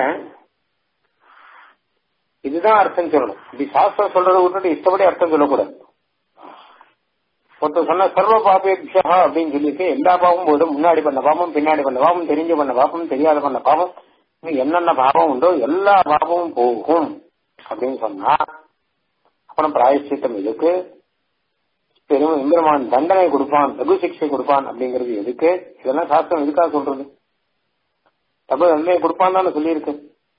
[SPEAKER 1] இதுதான் அர்த்தம் சொல்லணும் இப்படி சாஸ்திரம் சொல்றதை விட்டுட்டு இஷ்டப்படி அர்த்தம் சொல்லக்கூடாது ஒருத்தர் சொன்ன சர்வ பாபேபியா அப்படின்னு சொல்லிட்டு எல்லா பாவமும் போதும் முன்னாடி பண்ண பாவம் பின்னாடி பண்ண பாவம் தெரிஞ்சு பண்ண பாவம் தெரியாத பண்ண பாவம் என்னென்ன பாவம் உண்டோ எல்லா பாவமும் போகும் அப்படின்னு சொன்னா அப்புறம் பிராயச்சித்தம் எதுக்கு பெரும் எம்பெருமான் தண்டனை கொடுப்பான் லகு சிக்ஷை கொடுப்பான் அப்படிங்கிறது எதுக்கு இதெல்லாம் சாஸ்திரம் எதுக்காக சொல்றது தப்பு தண்டனை கொடுப்பான் தானே சொல்லியிருக்கு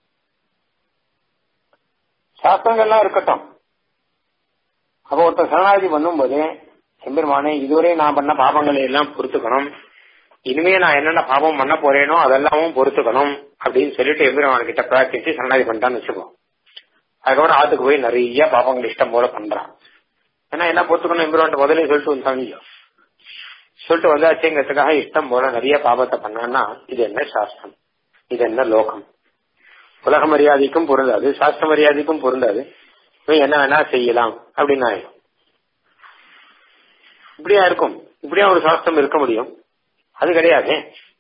[SPEAKER 1] சாஸ்திரங்கள்லாம் இருக்கட்டும் அப்போ ஒருத்தர் சரணாகதி பண்ணும்போது எம்பெருமானே இதுவரை நான் பண்ண பாபங்களை எல்லாம் பொறுத்துக்கணும் இனிமே நான் என்னென்ன பாபம் பண்ண போறேனோ அதெல்லாமும் பொறுத்துக்கணும் அப்படின்னு சொல்லிட்டு எம்பெருமான கிட்ட பிரார்த்திச்சு சரணாகதி பண்ணிட்டான்னு வச்சுக்கோம் அதுக்கப்புறம் ஆத்துக்கு போய் நிறைய பாபங்கள் இஷ்டம் போல பண்றான் ஏன்னா என்ன பொறுத்துக்கணும் எம்பெருமான் முதலே சொல்லிட்டு வந்தாங்க சொல்லிட்டு வந்தாச்சுங்கிறதுக்காக இஷ்டம் போல நிறைய பாபத்தை பண்ணான்னா இது என்ன சாஸ்திரம் இது என்ன லோகம் உலக மரியாதைக்கும் பொருந்தாது சாஸ்திர மரியாதைக்கும் பொருந்தாது என்ன வேணா செய்யலாம் அப்படின்னு ஆயிடும் இப்படியா இருக்கும் இப்படியா ஒரு சாஸ்திரம் இருக்க முடியும் அது கிடையாது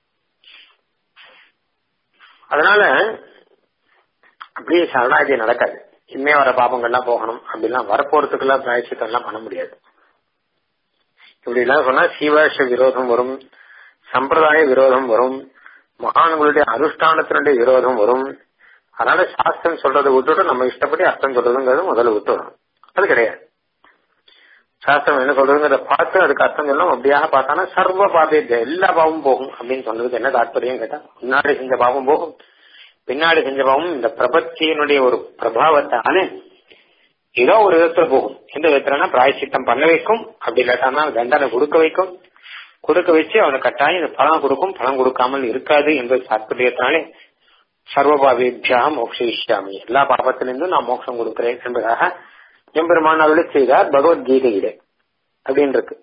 [SPEAKER 1] அதனால அப்படியே சரணாகதி நடக்காது இனிமே வர பாபங்கள்லாம் போகணும் அப்படிலாம் வரப்போறதுக்கெல்லாம் பிராயச்சித்தம் எல்லாம் பண்ண முடியாது இப்படி எல்லாம் சொன்னா சீவாஷ விரோதம் வரும் சம்பிரதாய விரோதம் வரும் மகான்களுடைய அனுஷ்டானத்தினுடைய விரோதம் வரும் அதனால சாஸ்திரம் சொல்றதை விட்டுட்டு நம்ம இஷ்டப்படி அர்த்தம் சொல்றதுங்கிறது முதல்ல விட்டுறோம் அது கிடையாது சாஸ்திரம் என்ன சொல்றதுங்கிறத பார்த்து அதுக்கு அர்த்தம் சொல்லணும் அப்படியாக பார்த்தானா சர்வ பாபேஜ எல்லா பாவமும் போகும் அப்படின்னு சொன்னதுக்கு என்ன தாற்பயம் கேட்டா முன்னாடி செஞ்ச பாவம் போகும் பின்னாடி செஞ்ச பாவம் இந்த பிரபத்தியினுடைய ஒரு பிரபாவத்தால ஏதோ ஒரு விதத்துல போகும் எந்த விதத்துலனா பிராயச்சித்தம் பண்ண வைக்கும் அப்படி இல்லாட்டானா தண்டனை கொடுக்க வைக்கும் கொடுக்க வச்சு அவனை கட்டாயம் இந்த பணம் கொடுக்கும் பணம் கொடுக்காமல் இருக்காது என்பது தாற்பயத்தினாலே சர்வபாவேபியா மோக்ஷிஷ்யாமி எல்லா பாபத்திலிருந்தும் நான் மோட்சம் கொடுக்கிறேன் என்பதாக எம்பெருமான் அருளி செய்தார் பகவத்கீதையிலே அப்படின்னு இருக்கு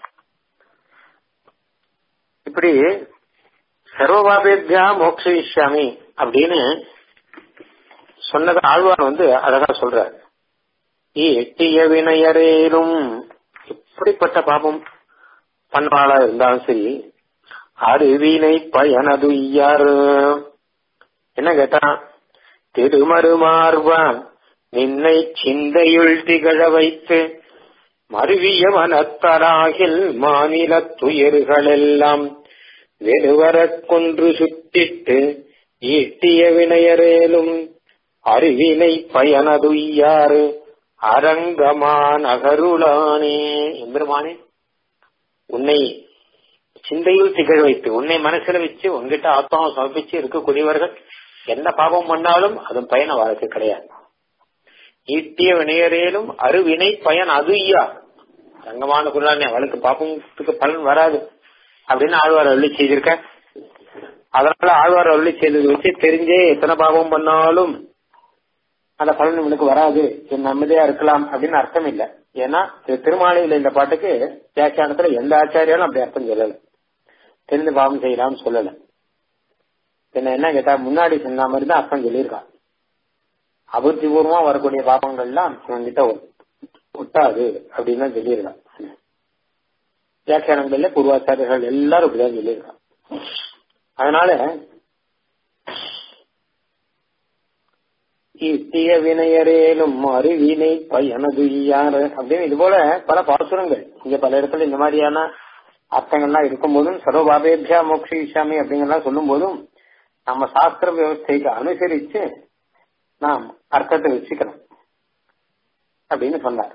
[SPEAKER 1] இப்படி சர்வபாபேபியா மோக்ஷிஷ்யாமி அப்படின்னு சொன்னது ஆழ்வார் வந்து அழகா சொல்றார் எட்டிய வினையரேலும் எப்படிப்பட்ட பாபம் பண்ணவாளா இருந்தாலும் சரி அருவினை பயனதுய்யார் என்ன கேட்டா திருமருமார்வான் நின்னை சிந்தையுள் திகழ வைத்து மருவிய மனத்தராகில் மாநில துயர்களெல்லாம் வெறுவரக் கொன்று சுட்டிட்டு ஈட்டிய வினையரேலும் அறிவினை பயனதுய்யாறு அரங்கமான் அகருளானே எம்பெருமானே உன்னை சிந்தையில் திகழ் வைத்து உன்னை மனசுல வச்சு உன்கிட்ட ஆத்மாவை சமர்ப்பிச்சு இருக்கக்கூடியவர்கள் என்ன பாபம் பண்ணாலும் அதன் பயன் அவளுக்கு கிடையாது ஈட்டிய வினையரேலும் அருவினை பயன் அது ஐயா தங்கமான குருளானே அவளுக்கு பாப்பத்துக்கு பலன் வராது அப்படின்னு ஆழ்வார் அருளி செய்திருக்க அதனால ஆழ்வார் அருளி செய்தது வச்சு தெரிஞ்சே எத்தனை பாவம் பண்ணாலும் அந்த பலன் இவனுக்கு வராது நிம்மதியா இருக்கலாம் அப்படின்னு அர்த்தம் இல்ல ஏன்னா திருமாலையில இந்த பாட்டுக்கு வியாக்கியானத்துல எந்த ஆச்சாரியாலும் அப்படி அர்த்தம் சொல்லல தெரிந்து பாவம் செய்யலாம்னு சொல்லல என்ன என்ன கேட்டா முன்னாடி சொன்ன மாதிரி தான் அர்த்தம் சொல்லியிருக்கான் அபுத்திபூர்வமா வரக்கூடிய பாபங்கள்லாம் இவங்கிட்ட ஒட்டாது அப்படின்னு தான் சொல்லியிருக்கான் வியாக்கியானங்கள்ல பூர்வாச்சாரியர்கள் எல்லாரும் இப்படிதான் சொல்லியிருக்கான் அதனால இட்டிய வினையரேலும் அறிவினை பயனது யாரு அப்படின்னு இது போல பல பாசுரங்கள் இங்க பல இடத்துல இந்த மாதிரியான அர்த்தங்கள்லாம் இருக்கும் போதும் சர்வபாபேபியா மோக்ஷிஷாமி அப்படிங்கலாம் சொல்லும் போதும் நம்ம சாஸ்திர வியவஸ்தைக்கு அனுசரிச்சு நாம் அர்த்தத்தை வச்சுக்கணும் அப்படின்னு சொன்னார்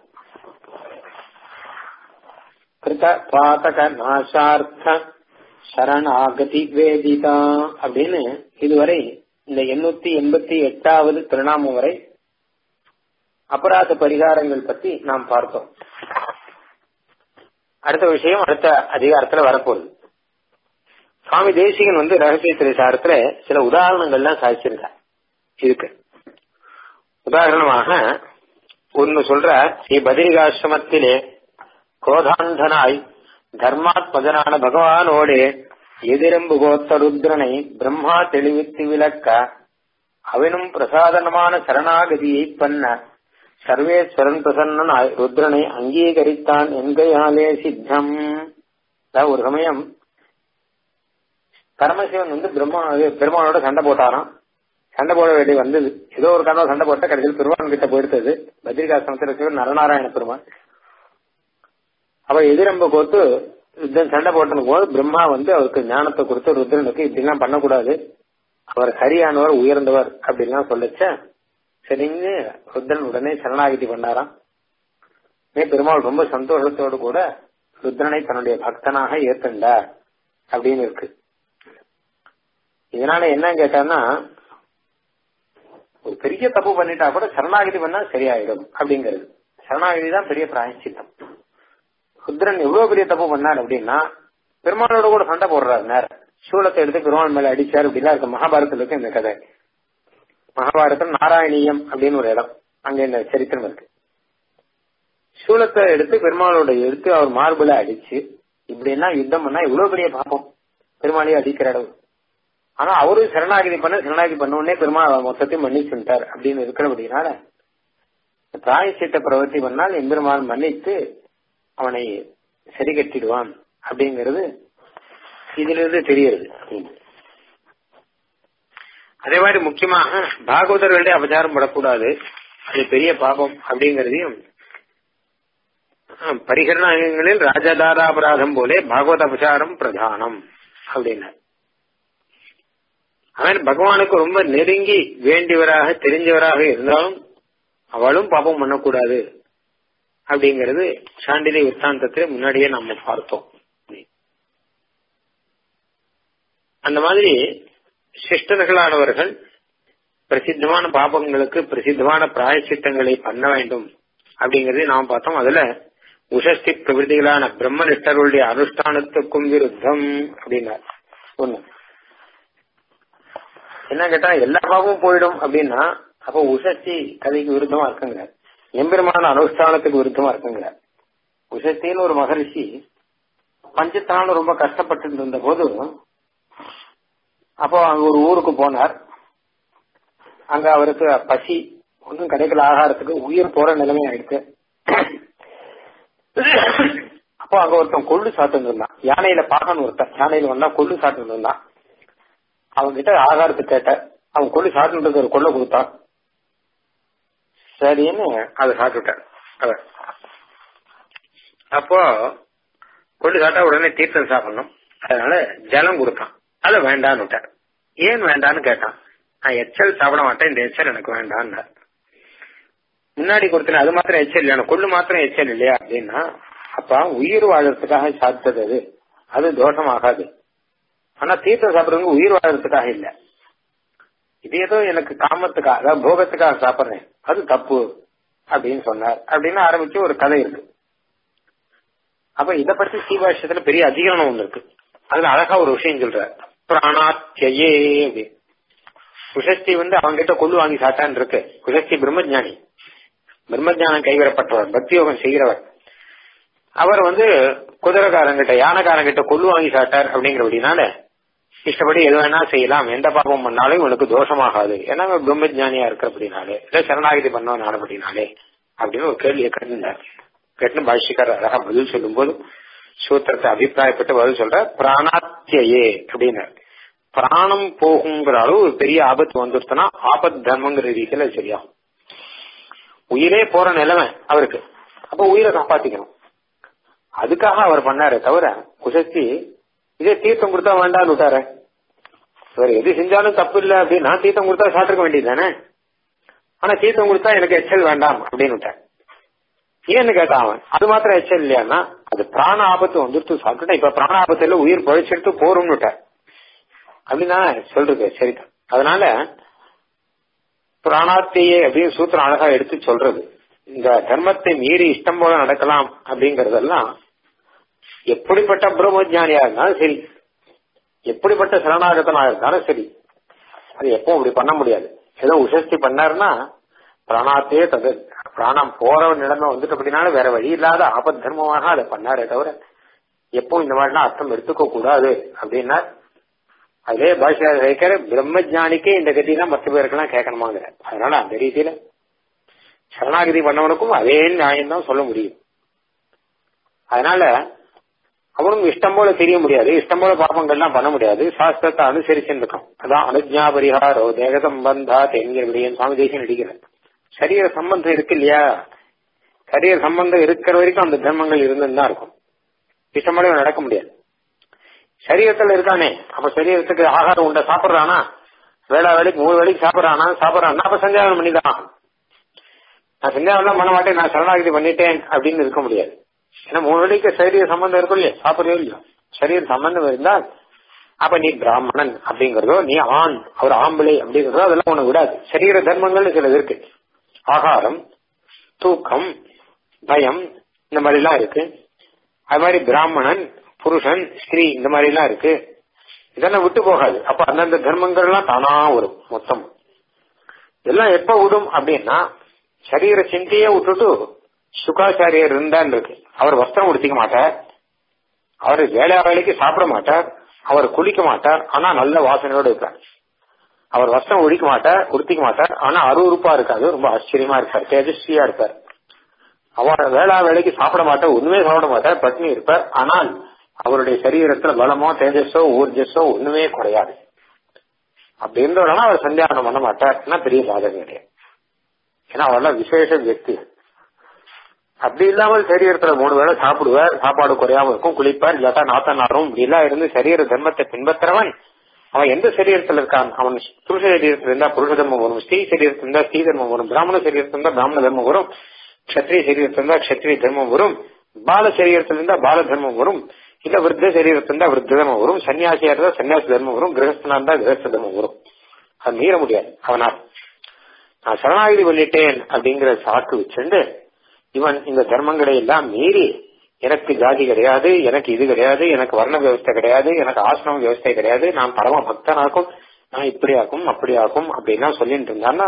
[SPEAKER 1] கிருத பாதக நாசார்த்த சரணாகதி வேதிதா அப்படின்னு இதுவரை இந்த எண்ணூத்தி எண்பத்தி எட்டாவது திருநாமம் வரை அபராத பரிகாரங்கள் பத்தி நாம் பார்த்தோம் அடுத்த விஷயம் அடுத்த அதிகாரத்துல வரப்போகுது சுவாமி தேசிகன் வந்து ரகசிய திரைசாரத்துல சில உதாரணங்கள்லாம் சாதிச்சிருக்கார் இதுக்கு உதாரணமாக ஒன்னு சொல்ற ஸ்ரீ பத்ரிகாசிரமத்திலே கோதாந்தனாய் தர்மாத்மதனான பகவானோடு எதிரம்பு கோத்த ருத்ரனை பிரம்மா தெளிவித்து விளக்க அவனும் பிரசாதனமான சரணாகதியை பண்ண சர்வேஸ்வரன் பிரசன்னனாய் ருத்ரனை அங்கீகரித்தான் என்கையாலே சித்தம் அதாவது ஒரு சமயம் பரமசிவன் வந்து பிரம்மா பெருமானோட சண்டை போட்டாராம் சண்டை போட வேண்டி வந்தது ஏதோ ஒரு காரணம் சண்டை போட்ட கடைசியில் பெருமான் கிட்ட போயிருந்தது பத்ரிகாசிரமத்தில் இருக்கிற நரநாராயண பெருமான் அவ எதிரம்ப கோத்து யுத்தம் சண்டை போட்டது போது பிரம்மா வந்து அவருக்கு ஞானத்தை கொடுத்து ருத்ரனுக்கு இப்படிலாம் பண்ணக்கூடாது அவர் சரியானவர் உயர்ந்தவர் அப்படின்லாம் சொல்லச்ச சரிங்க ருத்ரன் உடனே சரணாகிதி பண்ணாராம் மே பெருமாள் ரொம்ப சந்தோஷத்தோடு கூட ருத்ரனை தன்னுடைய பக்தனாக ஏற்கண்டார் அப்படின்னு இருக்கு இதனால என்ன கேட்டான்னா ஒரு பெரிய தப்பு பண்ணிட்டா கூட சரணாகிதி பண்ணா சரியாயிடும் அப்படிங்கிறது சரணாகிதி தான் பெரிய பிராயச்சித்தம் ருத்ரன் எவ்வளவு பெரிய தப்பு பண்ணார் அப்படின்னா பெருமாளோட கூட சண்டை போடுறாரு நேரம் சூளத்தை எடுத்து பெருமாள் மேல அடிச்சார் அப்படிலாம் இருக்கு மகாபாரதத்துல இருக்கு இந்த கதை மகாபாரதம் நாராயணியம் அப்படின்னு ஒரு இடம் அங்க இந்த சரித்திரம் இருக்கு சூளத்தை எடுத்து பெருமாளோட எடுத்து அவர் மார்பிள அடிச்சு இப்படி எல்லாம் யுத்தம் பண்ணா இவ்வளவு பெரிய பாப்பம் பெருமாளையே அடிக்கிற இடம் ஆனா அவரு சரணாகிதி பண்ண சரணாகிதி பண்ண உடனே பெருமாள் மொத்தத்தையும் மன்னிச்சுட்டார் அப்படின்னு இருக்கிறபடினால பிராயச்சித்த பிரவர்த்தி பண்ணால் எம்பெருமான் மன்னித்து அவனை சரி கட்டிடுவான் அப்படிங்கிறது இதுல இருந்து தெரியுது அதே மாதிரி முக்கியமாக பாகவதர்களுடைய அபச்சாரம் படக்கூடாது அது பெரிய பாபம் அப்படிங்கறதையும் பரிகரணங்களில் ராஜதாராபராதம் போலே பாகவத அபச்சாரம் பிரதானம் அப்படின்னார் அவன் பகவானுக்கு ரொம்ப நெருங்கி வேண்டியவராக தெரிஞ்சவராக இருந்தாலும் அவளும் பாபம் பண்ணக்கூடாது அப்படிங்கிறது சாண்டிலி விற்த்தாந்தத்திலே முன்னாடியே நம்ம பார்த்தோம் அந்த மாதிரி சிஷ்டர்களானவர்கள் பிரசித்தமான பாபங்களுக்கு பிரசித்தமான பிராயச்சித்தங்களை பண்ண வேண்டும் அப்படிங்கறதை நாம் பார்த்தோம் அதுல உஷஸ்தி பிரவிருத்திகளான பிரம்மனிஷ்டர்களுடைய அனுஷ்டானத்துக்கும் விருத்தம் அப்படின்னார் ஒண்ணு என்ன கேட்டா எல்லா பாவமும் போயிடும் அப்படின்னா அப்ப உஷஸ்தி கதைக்கு விருத்தமா இருக்குங்கிறார் எம்பெருமான அனுஷ்டானத்துக்கு விருத்தமா இருக்குங்கிறார் உஷஸ்தின்னு ஒரு மகரிஷி பஞ்சத்தினால ரொம்ப கஷ்டப்பட்டு இருந்த போது அப்போ அங்க ஒரு ஊருக்கு போனார் அங்க அவருக்கு பசி ஒன்றும் கிடைக்கல ஆகாரத்துக்கு உயிர் போற நிலைமை ஆயிடுச்சு அப்போ அங்க ஒருத்தன் கொள்ளு சாப்பிட்டு இருந்தான் யானையில பாகன் ஒருத்தன் யானையில வந்தா கொள்ளு சாப்பிட்டு இருந்தான் அவங்க கிட்ட ஆகாரத்துக்கு கேட்ட அவன் கொள்ளு சாப்பிட்டு ஒரு கொள்ளை கொடுத்தான் சரின்னு அதை சாப்பிட்டுட்டார் அவர் அப்போ கொள்ளு சாப்பிட்டா உடனே தீர்த்தம் சாப்பிடணும் அதனால ஜலம் கொடுத்தான் அதை வேண்டான்னு விட்டார் ஏன் வேண்டான்னு கேட்டான் நான் எச்சல் சாப்பிட மாட்டேன் இந்த எச்சல் எனக்கு வேண்டான்னு முன்னாடி கொடுத்தேன் அது மாத்திரம் எச்சல் இல்லையா கொள்ளு மாத்திரம் எச்சல் இல்லையா அப்படின்னா அப்ப உயிர் வாழறதுக்காக சாப்பிட்டது அது அது தோஷமாகாது ஆனா தீர்த்தம் சாப்பிடுறவங்க உயிர் வாழறதுக்காக இல்ல இது ஏதோ எனக்கு காமத்துக்காக அதாவது போகத்துக்காக சாப்பிடுறேன் அது தப்பு அப்படின்னு சொன்னார் அப்படின்னு ஆரம்பிச்சு ஒரு கதை இருக்கு அப்ப இத பத்தி சீபாஷ்யத்துல பெரிய அதிகரணம் ஒண்ணு இருக்கு அதுல அழகா ஒரு விஷயம் சொல்ற பிராணாத்தியே அப்படி குஷஸ்தி வந்து அவங்க கிட்ட கொள்ளு வாங்கி சாட்டான் இருக்கு குஷஸ்தி பிரம்மஜானி பிரம்மஜானம் கைவிடப்பட்டவர் பக்தி யோகம் செய்கிறவர் அவர் வந்து குதிரைக்காரங்கிட்ட யானைக்காரங்கிட்ட கொள்ளு வாங்கி சாட்டார் அப்படிங்கிறபடினால இஷ்டப்படி எது வேணா செய்யலாம் எந்த பாபம் பண்ணாலும் இவனுக்கு தோஷமாகாது ஏன்னா பிரம்மஜானியா இருக்கிறபடினாலே இல்ல சரணாகிதி பண்ணவன் ஆனபடினாலே அப்படின்னு ஒரு கேள்வியை கேட்டிருந்தார் கேட்டு பாஷ்யக்காரர் அழகா பதில் சொல்லும் போது சூத்திரத்தை அபிப்பிராயப்பட்டு பதில் சொல்ற பிராணாத்தியே அப்படின்னார் பிராணம் போகுங்கிற அளவு ஒரு பெரிய ஆபத்து வந்துருச்சுன்னா ஆபத் தர்மங்கிற ரீதியில சரியாகும் உயிரே போற நிலைமை அவருக்கு அப்ப உயிரை காப்பாத்திக்கணும் அதுக்காக அவர் பண்ணாரே தவிர குசத்தி இதே தீர்த்தம் கொடுத்தா வேண்டாம்னு விட்டாரு இவர் எது செஞ்சாலும் தப்பு இல்ல அப்படின்னா தீர்த்தம் கொடுத்தா சாப்பிட்டுக்க வேண்டியது தானே ஆனா தீர்த்தம் கொடுத்தா எனக்கு எச்சல் வேண்டாம் அப்படின்னு விட்டார் ஏன்னு கேட்டான் அவன் அது மாத்திரம் எச்சல் இல்லையான்னா அது பிராண ஆபத்து வந்துட்டு சாப்பிட்டுட்டா இப்ப பிராண ஆபத்துல உயிர் பழிச்செடுத்து போறோம்னு விட்டார் அப்படின்னா சொல்றது சரிதான் அதனால பிராணாத்தையே அப்படின்னு சூத்திரம் அழகா எடுத்து சொல்றது இந்த தர்மத்தை மீறி இஷ்டம் போல நடக்கலாம் அப்படிங்கறதெல்லாம் எப்படிப்பட்ட பிரம்மஜானியா இருந்தாலும் சரி எப்படிப்பட்ட சரணாகத்தனா இருந்தாலும் சரி அது எப்பவும் அப்படி பண்ண முடியாது ஏதோ உசஸ்தி பண்ணாருன்னா பிராணாத்தையே தது பிராணம் போற நிலைமை வந்துட்டு அப்படின்னால வேற வழி இல்லாத ஆபத் தர்மமாக அதை பண்ணாரே தவிர எப்போ இந்த மாதிரிலாம் அர்த்தம் எடுத்துக்க கூடாது அப்படின்னா அதே பாஷா கேட்கிற பிரம்மஜானிக்கே இந்த கதினா மற்ற பேருக்கெல்லாம் கேட்கணுமாங்கிற அதனால அந்த ரீதியில சரணாகதி பண்ணவனுக்கும் அதே நியாயம் தான் சொல்ல முடியும் அதனால அவனும் இஷ்டம் போல தெரிய முடியாது இஷ்டம் போல பாபங்கள்லாம் பண்ண முடியாது சாஸ்திரத்தை அனுசரிச்சுட்டு இருக்கான் அதான் அனுஜா பரிகாரோ தேக சம்பந்தா என்கிற விடயம் சுவாமி தேசியம் நடிக்கிறேன் சரீர சம்பந்தம் இருக்கு இல்லையா சரீர சம்பந்தம் இருக்கிற வரைக்கும் அந்த தர்மங்கள் இருந்துன்னு தான் இருக்கும் இஷ்டம் போல நடக்க முடியாது சரீரத்துல இருக்கானே அப்ப சரீரத்துக்கு ஆகாரம் உண்ட சாப்பிடுறானா வேளா வேலைக்கு மூணு வேலைக்கு சாப்பிடுறானா சாப்பிடுறான்னா அப்ப சந்தியாவனம் பண்ணிதான் நான் சந்தியாவனம் பண்ண மாட்டேன் நான் சரணாகதி பண்ணிட்டேன் அப்படின்னு இருக்க முடியாது ஏன்னா மூணு வேலைக்கு சரீர சம்பந்தம் இருக்கும் இல்லையா சாப்பிடுறோ இல்லையோ சரீர சம்பந்தம் இருந்தால் அப்ப நீ பிராமணன் அப்படிங்கறதோ நீ ஆண் அவர் ஆம்பளை அப்படிங்கறதோ அதெல்லாம் உனக்கு விடாது சரீர தர்மங்கள் சிலது இருக்கு ஆகாரம் தூக்கம் பயம் இந்த மாதிரி எல்லாம் இருக்கு அது மாதிரி பிராமணன் புருஷன் ஸ்திரீ இந்த மாதிரி எல்லாம் இருக்கு இதெல்லாம் விட்டு போகாது அப்ப அந்தந்த தர்மங்கள் எல்லாம் தானா வரும் மொத்தம் இதெல்லாம் எப்ப விடும் அப்படின்னா சரீர சிந்தையே விட்டுட்டு சுகாச்சாரியர் இருந்தான் இருக்கு அவர் வஸ்திரம் உடுத்திக்க மாட்டார் அவர் வேலை வேலைக்கு சாப்பிட மாட்டார் அவர் குளிக்க மாட்டார் ஆனா நல்ல வாசனையோடு இருக்கார் அவர் வஸ்திரம் ஒழிக்க மாட்டார் உடுத்திக்க மாட்டார் ஆனா அருவறுப்பா இருக்காது ரொம்ப ஆச்சரியமா இருப்பார் தேஜஸ்வியா இருப்பார் அவர் வேளா வேலைக்கு சாப்பிட மாட்டார் ஒண்ணுமே சாப்பிட மாட்டார் பட்னி இருப்பார் ஆனால் அவருடைய சரீரத்துல பலமோ தேஜஸோ ஊர்ஜஸோ ஒண்ணுமே குறையாது அப்படி இருந்தவனா அவர் சந்தியானம் பண்ண மாட்டார்னா பெரிய சாதகம் கிடையாது ஏன்னா அவரெல்லாம் விசேஷ வியக்தி அப்படி இல்லாமல் சரீரத்துல மூணு வேளை சாப்பிடுவார் சாப்பாடு குறையாம இருக்கும் குளிப்பார் இல்லாட்டா நாத்த நாரும் இப்படி எல்லாம் இருந்து சரீர தர்மத்தை பின்பற்றுறவன் அவன் எந்த சரீரத்தில் இருக்கான் அவன் புருஷ சரீரத்தில் இருந்தா புருஷ தர்மம் வரும் ஸ்ரீ சரீரத்தில் இருந்தா ஸ்ரீ தர்மம் வரும் பிராமண சரீரத்தில் இருந்தா பிராமண தர்மம் வரும் கத்திரிய சரீரத்தில் இருந்தா கத்திரிய தர்மம் வரும் பால சரீரத்தில் இருந்தா பால தர்மம் வரும் இல்ல விருத்த சரீரத்தில் இருந்தா விருத்த தர்மம் வரும் சன்னியாசியா இருந்தா சன்னியாசி தர்மம் வரும் கிரகஸ்தனா இருந்தா கிரகஸ்த தர்மம் வரும் அது மீற முடியாது அவனால் நான் சரணாகிதி பண்ணிட்டேன் அப்படிங்கிற சாக்கு வச்சுண்டு இவன் இந்த தர்மங்களை எல்லாம் மீறி எனக்கு ஜாதி கிடையாது எனக்கு இது கிடையாது எனக்கு வர்ண வியவஸ்தை கிடையாது எனக்கு ஆசிரம வியவஸ்தை கிடையாது நான் பரம பக்தனாக்கும் நான் இப்படி ஆக்கும் அப்படி ஆக்கும் அப்படின்லாம் சொல்லிட்டு இருந்தான்னா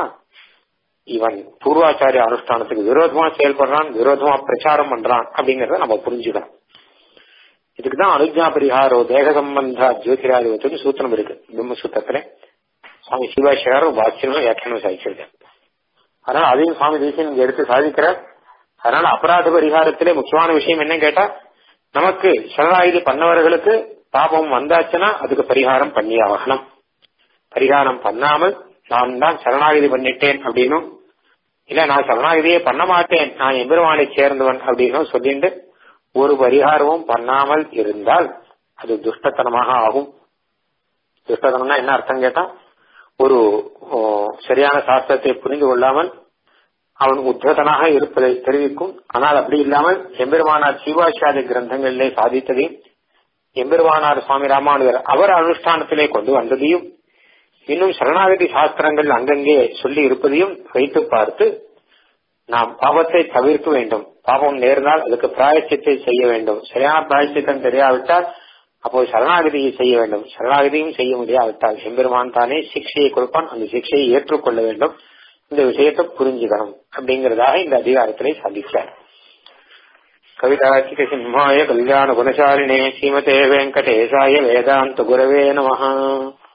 [SPEAKER 1] இவன் பூர்வாச்சாரிய அனுஷ்டானத்துக்கு விரோதமா செயல்படுறான் விரோதமா பிரச்சாரம் பண்றான் அப்படிங்கறத நம்ம புரிஞ்சுக்கணும் இதுக்குதான் அனுஜா பரிகாரோ தேக சம்பந்த ஜோதிராதிபத்துக்கு சூத்திரம் இருக்கு பிரம்மசூத்திரத்துல சுவாமி சிவாசியாரும் வாக்கியமும் வியாக்கியானம் சாதிச்சிருக்கார் அதனால அதையும் சுவாமி தேசியன் இங்க எடுத்து சாதிக்கிறார் அதனால அபராத பரிகாரத்திலே முக்கியமான விஷயம் என்ன கேட்டா நமக்கு சரணாகிதி பண்ணவர்களுக்கு பாபம் வந்தாச்சுன்னா அதுக்கு பரிகாரம் பண்ணி ஆகணும் பரிகாரம் பண்ணாமல் நான் தான் சரணாகிதி பண்ணிட்டேன் அப்படின்னும் இல்ல நான் சரணாகிதியே பண்ண மாட்டேன் நான் எம்பெருமானை சேர்ந்தவன் அப்படின்னும் சொல்லிட்டு ஒரு பரிகாரமும் பண்ணாமல் இருந்தால் அது துஷ்டத்தனமாக ஆகும் துஷ்டத்தனம்னா என்ன அர்த்தம் கேட்டா ஒரு சரியான சாஸ்திரத்தை புரிந்து கொள்ளாமல் அவன் உத்ததனாக இருப்பதை தெரிவிக்கும் ஆனால் அப்படி இல்லாமல் எம்பெருமானார் சீவாசாதி கிரந்தங்களிலே சாதித்ததையும் எம்பெருமானார் சுவாமி ராமானுஜர் அவர் அனுஷ்டானத்திலே கொண்டு வந்ததையும் இன்னும் சரணாகதி சாஸ்திரங்கள் அங்கங்கே சொல்லி இருப்பதையும் வைத்து பார்த்து நாம் பாவத்தை தவிர்க்க வேண்டும் பாவம் நேர்ந்தால் அதுக்கு பிராயச்சித்தை செய்ய வேண்டும் சரியான பிராயச்சித்தம் தெரியாவிட்டால் அப்போ சரணாகதியை செய்ய வேண்டும் சரணாகதியும் செய்ய முடியாவிட்டால் எம்பெருமான் தானே சிக்ஷையை கொடுப்பான் அந்த சிக்ஷையை ஏற்றுக்கொள்ள வேண்டும் இந்த விஷயத்தை புரிஞ்சுக்கணும் அப்படிங்கறதாக இந்த அதிகாரத்திலே சாதிச்சார் கவிதாச்சிக சிம்மாய கல்யாண குணசாலினே ஸ்ரீமதே வெங்கடேசாய வேதாந்த குரவே நமஹா